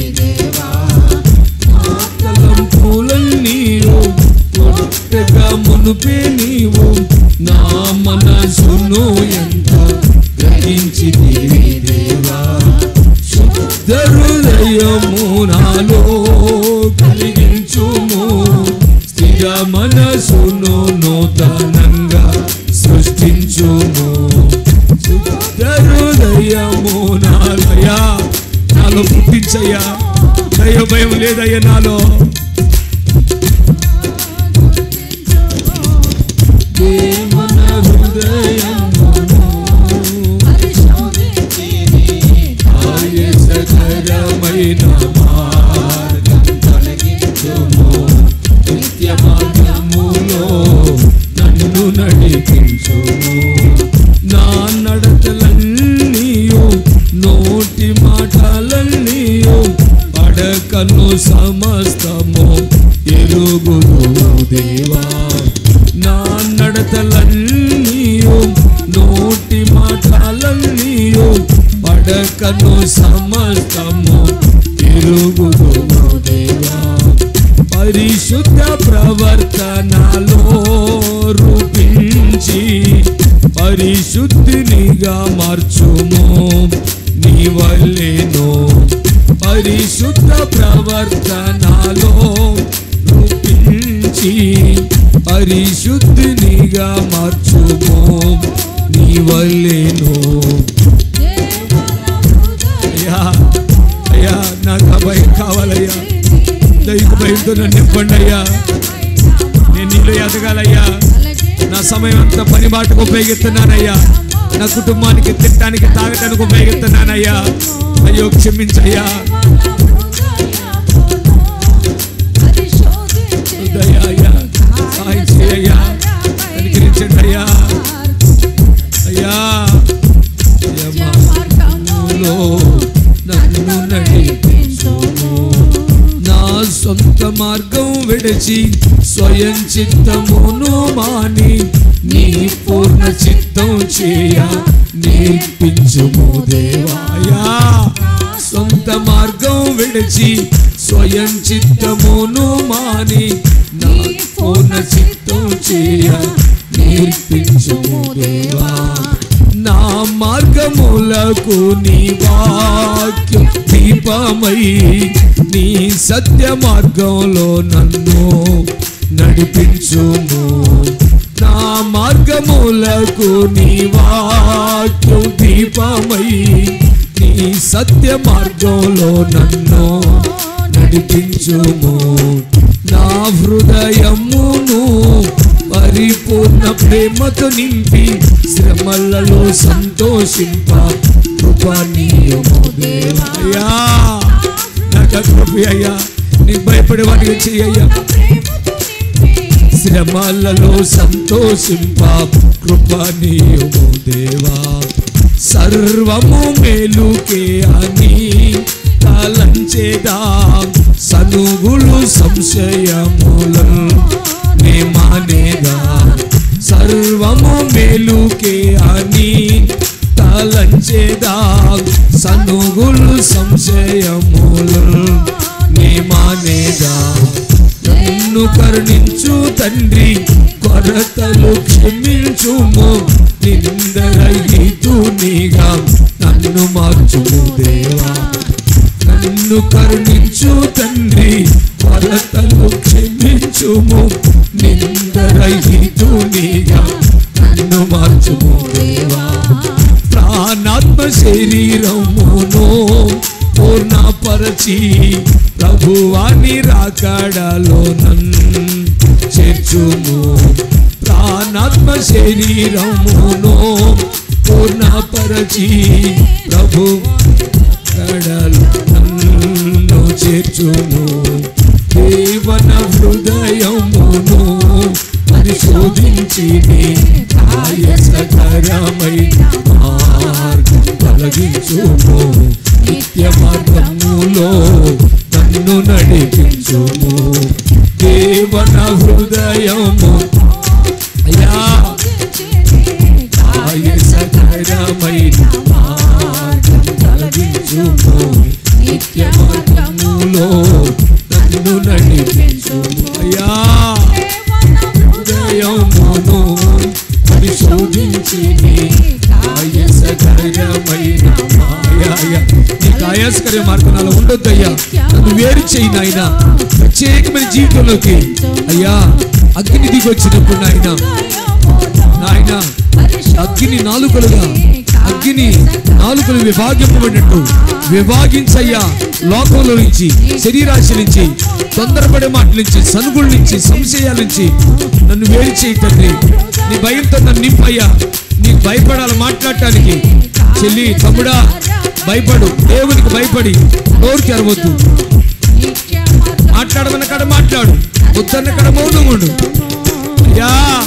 తలంపులన్నీవు పుట్టక మునుపే నీవు నా మనసును ఎంతో గ్రహించితివి దేవా శుద్ధ హృదయము నాలో కలిగించుము స్థిర మనసును నూతనంగా సృష్టించుము శుద్ధ హృదయము నాలయా నాలో పుట్టించయ్యా దయ భయం లేదయ్యా నాలో దేవన హృదయమును ఆయసకరమైన మార్గం తొలగించుము నిత్య మార్గములో నన్ను నడిపించుము నా నడతలన్నీయు నోటి మాటలన్నీయు పడకను సమస్తము ఎరుగుదు దేవా నా నడతలన్నీయు నోటి మాటలన్నీయు పడకను సమస్తము ఎరుగుదు దేవా పరిశుద్ధ ప్రవర్తనలో రూపించి పరిశుద్ధినిగా మార్చుము నీ వల్లేనో పరిశుద్ధ ప్రవర్తనలో రూపించి పరిశుద్ధినిగా మార్చుము నీ వల్లేనో అయ్యా అయ్యా నాకు ఆ భయం కావాలయ్యా దైవ భయంతో నన్ను నింపండి అయ్యా నేను నీలో ఎదగాలయ్యా నా సమయం అంతా పని బాటకు ఉపయోగిస్తున్నానయ్యా నా కుటుంబానికి తిట్టడానికి తాగటానికి ఉపయోగిస్తున్నానయ్యా అయ్యో క్షమించయ్యా దయా అయ్యా సహాయం చేయయ్యా అనుగ్రహించండి అయ్యా అయ్యా అయ్యా మార్గములో నన్ను నడిపించుము నా సొంత మార్గం విడిచి స్వయం చిత్తమును మాని నీ పూర్ణ చిత్తం చేయ నేర్పించుము దేవాయా సొంత మార్గం విడిచి స్వయం చిత్తమును మాని నా పూర్ణ చిత్తం చేయ నేర్పించుము దేవా నా మార్గములకు నీ వాక్యం దీపమై నీ సత్య మార్గంలో నన్ను నడిపించుము నా మార్గములకు నీ వాక్యం దీపమై నీ సత్య మార్గంలో నన్ను నడిపించుము నా హృదయమును పరిపూర్ణ ప్రేమతో నింపి శ్రమలలో సంతోషింప కృపనీయము దేవయ్యా నాకు కృప అయ్యా నీకు భయపడే వాటికి చెయ్యయ్యా శ్రమలలో సంతోషింప కృపనీయము దేవా సర్వము మేలుకే అని తలంచేదా సనుగులు సంశయములను నే మానేదా సర్వము మేలుకే అని తలంచేదా సనుగులు సంశయములను నే మానేదా నన్ను కరుణించు తండ్రి కొరతలు క్షమించుము నిందరహితు నీగా నన్ను మార్చుము దేవా నన్ను కరుణించు తండ్రి కొరతలు క్షమించుము నిందర రహితునిగా నన్ను మార్చుము దేవా ప్రాణాత్మ శరీరమును పూర్ణపరచి ప్రభువాని రాకడలో నన్ను చేర్చుము ప్రాణాత్మ శరీరమును పూర్ణపరచి ప్రభు కడలు నన్ను చేర్చుము దేవన హృదయమును పరిశోధించి ఆయసకరమైన మార్గం తొలగించుము నిత్య మార్గములో నన్ను నడిపించుము దేవన హృదయము అయ్యా ఆయసకరమైన మార్గం తొలగించుము నిత్య మార్గములో నన్ను నడిపించుము అయ్యా హృదయమును పరిశోధించి ఆయసకరమైన మాయాయ నీకు ఆయాసకర మార్గం అలా ఉండొద్దయ్యా నన్ను వేరు చేయి నాయన ప్రత్యేకమైన జీవితంలోకి అయ్యా అగ్ని దిగి వచ్చినప్పుడు నాయన నాయన అగ్ని నాలుకలుగా అగ్ని నాలుకలు విభాగింపబడినట్టు విభాగించయ్యా లోకంలో నుంచి శరీరాశ నుంచి తొందరపడే మాటల నుంచి సనుగుల నుంచి సంశయాల నుంచి నన్ను వేరు చేయి తండ్రి నీ భయంతో నన్ను నింపయ్యా నీకు భయపడాలి మాట్లాడటానికి చెల్లి తమ్ముడా భయపడు దేవునికి భయపడి నోరు తెరవద్దు మాట్లాడమన్న కడ మాట్లాడు వద్దన్న కడ మౌనం ఉండు అయ్యా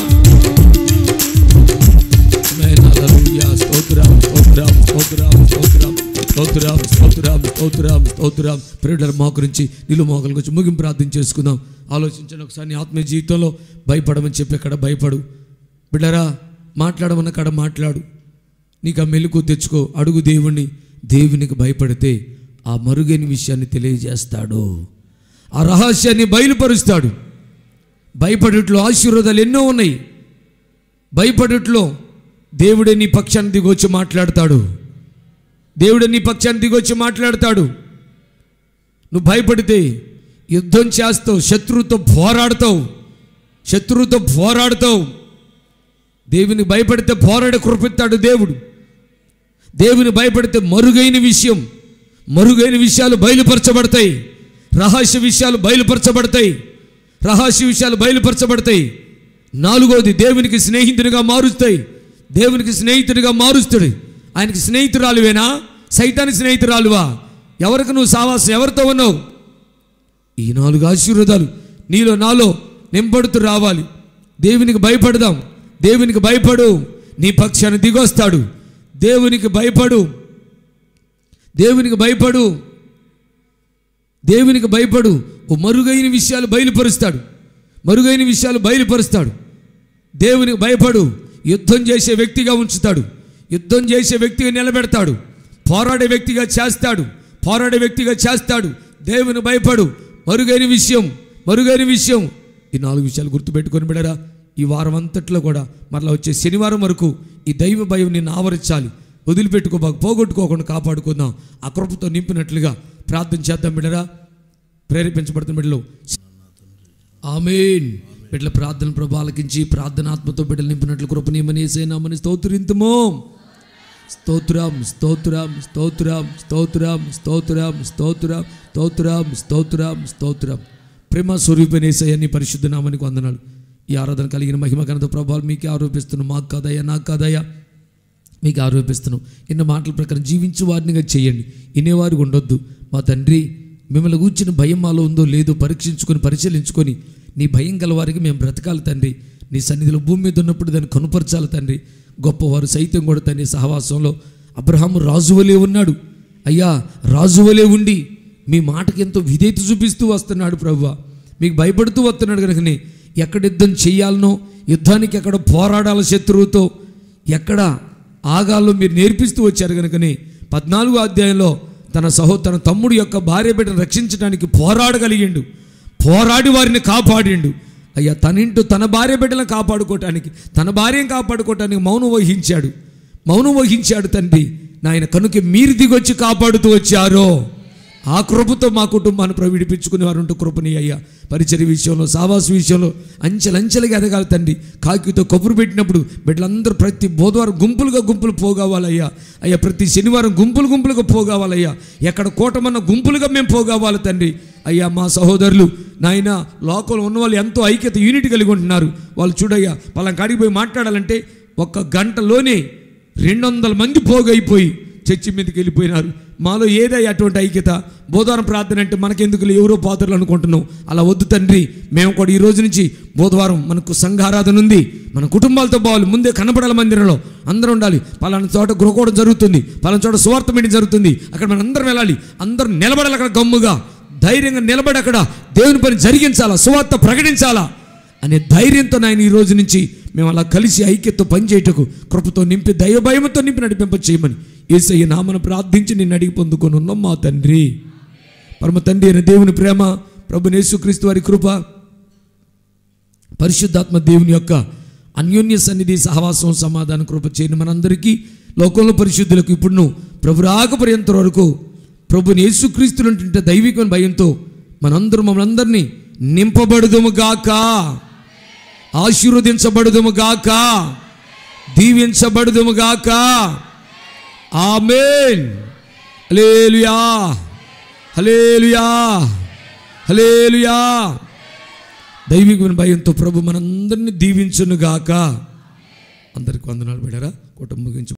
ఆమేన్. హల్లెలూయా. స్తోత్రం స్తోత్రం స్తోత్రం స్తోత్రం స్తోత్రం స్తోత్రం స్తోత్రం స్తోత్రం ప్రేడర్ మా గురించి నిలు మోకల గురించి ముగింపు ప్రార్థన చేసుకుందాం ఆలోచించండి ఒకసారి నీ ఆత్మీయ జీవితంలో భయపడమని చెప్పి అక్కడ భయపడు బిడ్డరా మాట్లాడమన్న కాడ మాట్లాడు నీకు ఆ మెలకు తెచ్చుకో అడుగు దేవుణ్ణి దేవునికి భయపడితే ఆ మరుగైన విషయాన్ని తెలియజేస్తాడు ఆ రహస్యాన్ని బయలుపరుస్తాడు భయపడేట్లో ఆశీర్వాదాలు ఎన్నో ఉన్నాయి భయపడట్లో దేవుడే నీ పక్షాన్ని దిగొచ్చి మాట్లాడతాడు దేవుడే నీ పక్షాన్ని దిగొచ్చి మాట్లాడతాడు నువ్వు భయపడితే యుద్ధం చేస్తావు శత్రువుతో పోరాడతావు శత్రువుతో పోరాడతావు దేవుని భయపడితే పోరాడే కృపిస్తాడు దేవుడు దేవుని భయపడితే మరుగైన విషయం మరుగైన విషయాలు బయలుపరచబడతాయి రహస్య విషయాలు బయలుపరచబడతాయి రహస్య విషయాలు బయలుపరచబడతాయి నాలుగోది దేవునికి స్నేహితునిగా మారుస్తాయి దేవునికి స్నేహితుడిగా మారుస్తాడు ఆయనకి స్నేహితురాలువేనా సైతాన్ని స్నేహితురాలువా ఎవరికి నువ్వు సావాసం ఎవరితో ఉన్నావు ఈ నాలుగు ఆశీర్వాదాలు నీలో నాలో నింపడుతూ రావాలి దేవునికి భయపడదాం దేవునికి భయపడు నీ పక్షాన్ని దిగొస్తాడు దేవునికి భయపడు దేవునికి భయపడు దేవునికి భయపడు ఓ మరుగైన విషయాలు బయలుపరుస్తాడు మరుగైన విషయాలు బయలుపరుస్తాడు దేవునికి భయపడు యుద్ధం చేసే వ్యక్తిగా ఉంచుతాడు యుద్ధం చేసే వ్యక్తిగా నిలబెడతాడు పోరాడే వ్యక్తిగా చేస్తాడు పోరాడే వ్యక్తిగా చేస్తాడు దేవుని భయపడు మరుగైన విషయం మరుగైన విషయం ఈ నాలుగు విషయాలు గుర్తుపెట్టుకొని బిడరా ఈ వారం అంతట్లో కూడా మరలా వచ్చే శనివారం వరకు ఈ దైవ భయం నిన్ను ఆవరించాలి వదిలిపెట్టుకోబాకు పోగొట్టుకోకుండా కాపాడుకుందాం ఆ కృపతో నింపినట్లుగా ప్రార్థన చేద్దాం బిడరా ప్రేరేపించబడుతున్న బిడ్డలు ఆమెన్ బిడ్డల ప్రార్థన ప్రభు ఆలకించి ప్రార్థనాత్మతో బిడ్డలు నింపినట్లు కృపనీయమని ఏసైనామని స్తోత్రింతుమో స్తోత్రం స్తోత్రం స్తోత్రం స్తోత్రం స్తోత్రం స్తోత్రం స్తోత్రం స్తోత్రం స్తోత్రం ప్రేమ స్వరూపని ఏసయ్యని పరిశుద్ధ నామనికి వందనాలు ఈ ఆరాధన కలిగిన మహిమ ఘనత ప్రభావాలు మీకే ఆరోపిస్తున్నాం మాకు కాదయ్యా నాకు కాదయ్యా మీకు ఆరోపిస్తున్నాం ఇన్న మాటల ప్రకారం జీవించు వారినిగా చేయండి వినేవారు ఉండొద్దు మా తండ్రి మిమ్మల్ని కూర్చుని భయం మాలో ఉందో లేదో పరీక్షించుకొని పరిశీలించుకొని నీ భయం గల వారికి మేము బ్రతకాలి తండ్రి నీ సన్నిధిలో భూమి మీద ఉన్నప్పుడు దాన్ని కనుపరచాలి తండ్రి గొప్పవారు సైతం కూడా తండ్రి సహవాసంలో అబ్రహాము రాజువలే ఉన్నాడు అయ్యా రాజువలే ఉండి మీ మాటకి ఎంతో విధేయత చూపిస్తూ వస్తున్నాడు ప్రభువ మీకు భయపడుతూ వస్తున్నాడు కనుకని ఎక్కడ యుద్ధం చేయాలనో యుద్ధానికి ఎక్కడ పోరాడాల శత్రువుతో ఎక్కడ ఆగాల్లో మీరు నేర్పిస్తూ వచ్చారు కనుకని పద్నాలుగో అధ్యాయంలో తన సహో తన తమ్ముడు యొక్క భార్య బిడ్డను రక్షించడానికి పోరాడగలిగిండు పోరాడి వారిని కాపాడిండు అయ్యా తన ఇంటూ తన భార్య బిడ్డలను కాపాడుకోవటానికి తన భార్యను కాపాడుకోవటానికి మౌనం వహించాడు మౌనం వహించాడు తండ్రి నాయన కనుక మీరు దిగొచ్చి కాపాడుతూ వచ్చారో ఆ కృపతో మా కుటుంబాన్ని ప్ర- విడిపించుకునే వారు ఉంటూ కృపని అయ్యా పరిచర్య విషయంలో సావాస విషయంలో అంచెలంచెలుగా ఎదగాలి తండ్రి కాకితో కబురు పెట్టినప్పుడు బిడ్డలందరూ ప్రతి బుధవారం గుంపులుగా గుంపులు పోగావాలయ్యా అయ్యా ప్రతి శనివారం గుంపులు గుంపులుగా పోగావాలయ్యా ఎక్కడ కూటమన్న గుంపులుగా మేము పోగావాలి తండ్రి అయ్యా మా సహోదరులు నాయన లోకంలో ఉన్న వాళ్ళు ఎంతో ఐక్యత యూనిట్ కలిగి ఉంటున్నారు వాళ్ళు చూడయ్యా పలానా కాడికి పోయి మాట్లాడాలంటే ఒక్క గంటలోనే రెండు వందల మంది పోగైపోయి చర్చి మీదకి వెళ్ళిపోయినారు మాలో ఏదై అటువంటి ఐక్యత బోధవారం ప్రార్థన అంటే మనకెందుకు ఎవరో పాత్రలు అనుకుంటున్నాం అలా వద్దు తండ్రి మేము కూడా ఈ రోజు నుంచి బుధవారం మనకు సంఘారాధన ఉంది మన కుటుంబాలతో పోవాలి ముందే కనపడాల మందిరంలో అందరూ ఉండాలి పలానా చోట గృహకోవడం జరుగుతుంది పలానా చోట సువార్త మీటింగ్ జరుగుతుంది అక్కడ మనం అందరం వెళ్ళాలి అందరూ నిలబడాలి అక్కడ గమ్ముగా ధైర్యంగా నిలబడి అక్కడ దేవుని పని జరిగించాలా సువార్త ప్రకటించాలా అనే ధైర్యంతో నాయన ఈ రోజు నుంచి మేము అలా కలిసి ఐక్యతతో పనిచేయటకు కృపతో నింపి దైవ భయంతో నింపి నడిపింప చేయమని ఏసయ్య నామను ప్రార్థించి నిన్ను అడిగి పొందుకొని ఉన్నాం మా తండ్రి పరమ తండ్రి అయిన దేవుని ప్రేమ ప్రభు యేసుక్రీస్తు వారి కృప పరిశుద్ధాత్మ దేవుని యొక్క అన్యోన్య సన్నిధి సహవాసం సమాధాన కృప చేయని మనందరికీ లోకంలో పరిశుద్ధులకు ఇప్పుడు ప్రభు రాక పర్యంత వరకు ప్రభుని యేసుక్రీస్తులంటుంటే దైవికమైన భయంతో మనందరం మనందరినీ నింపబడుదుము గాక ఆశీర్వదించబడుదుము గాక దీవించబడుదుము గాక ఆమేన్ హల్లెలూయా హల్లెలూయా హల్లెలూయా దైవికమైన భయంతో ప్రభు మనందరినీ దీవించునుగాక అందరికి వందనాలు పెడారా కుటుంబం గురించి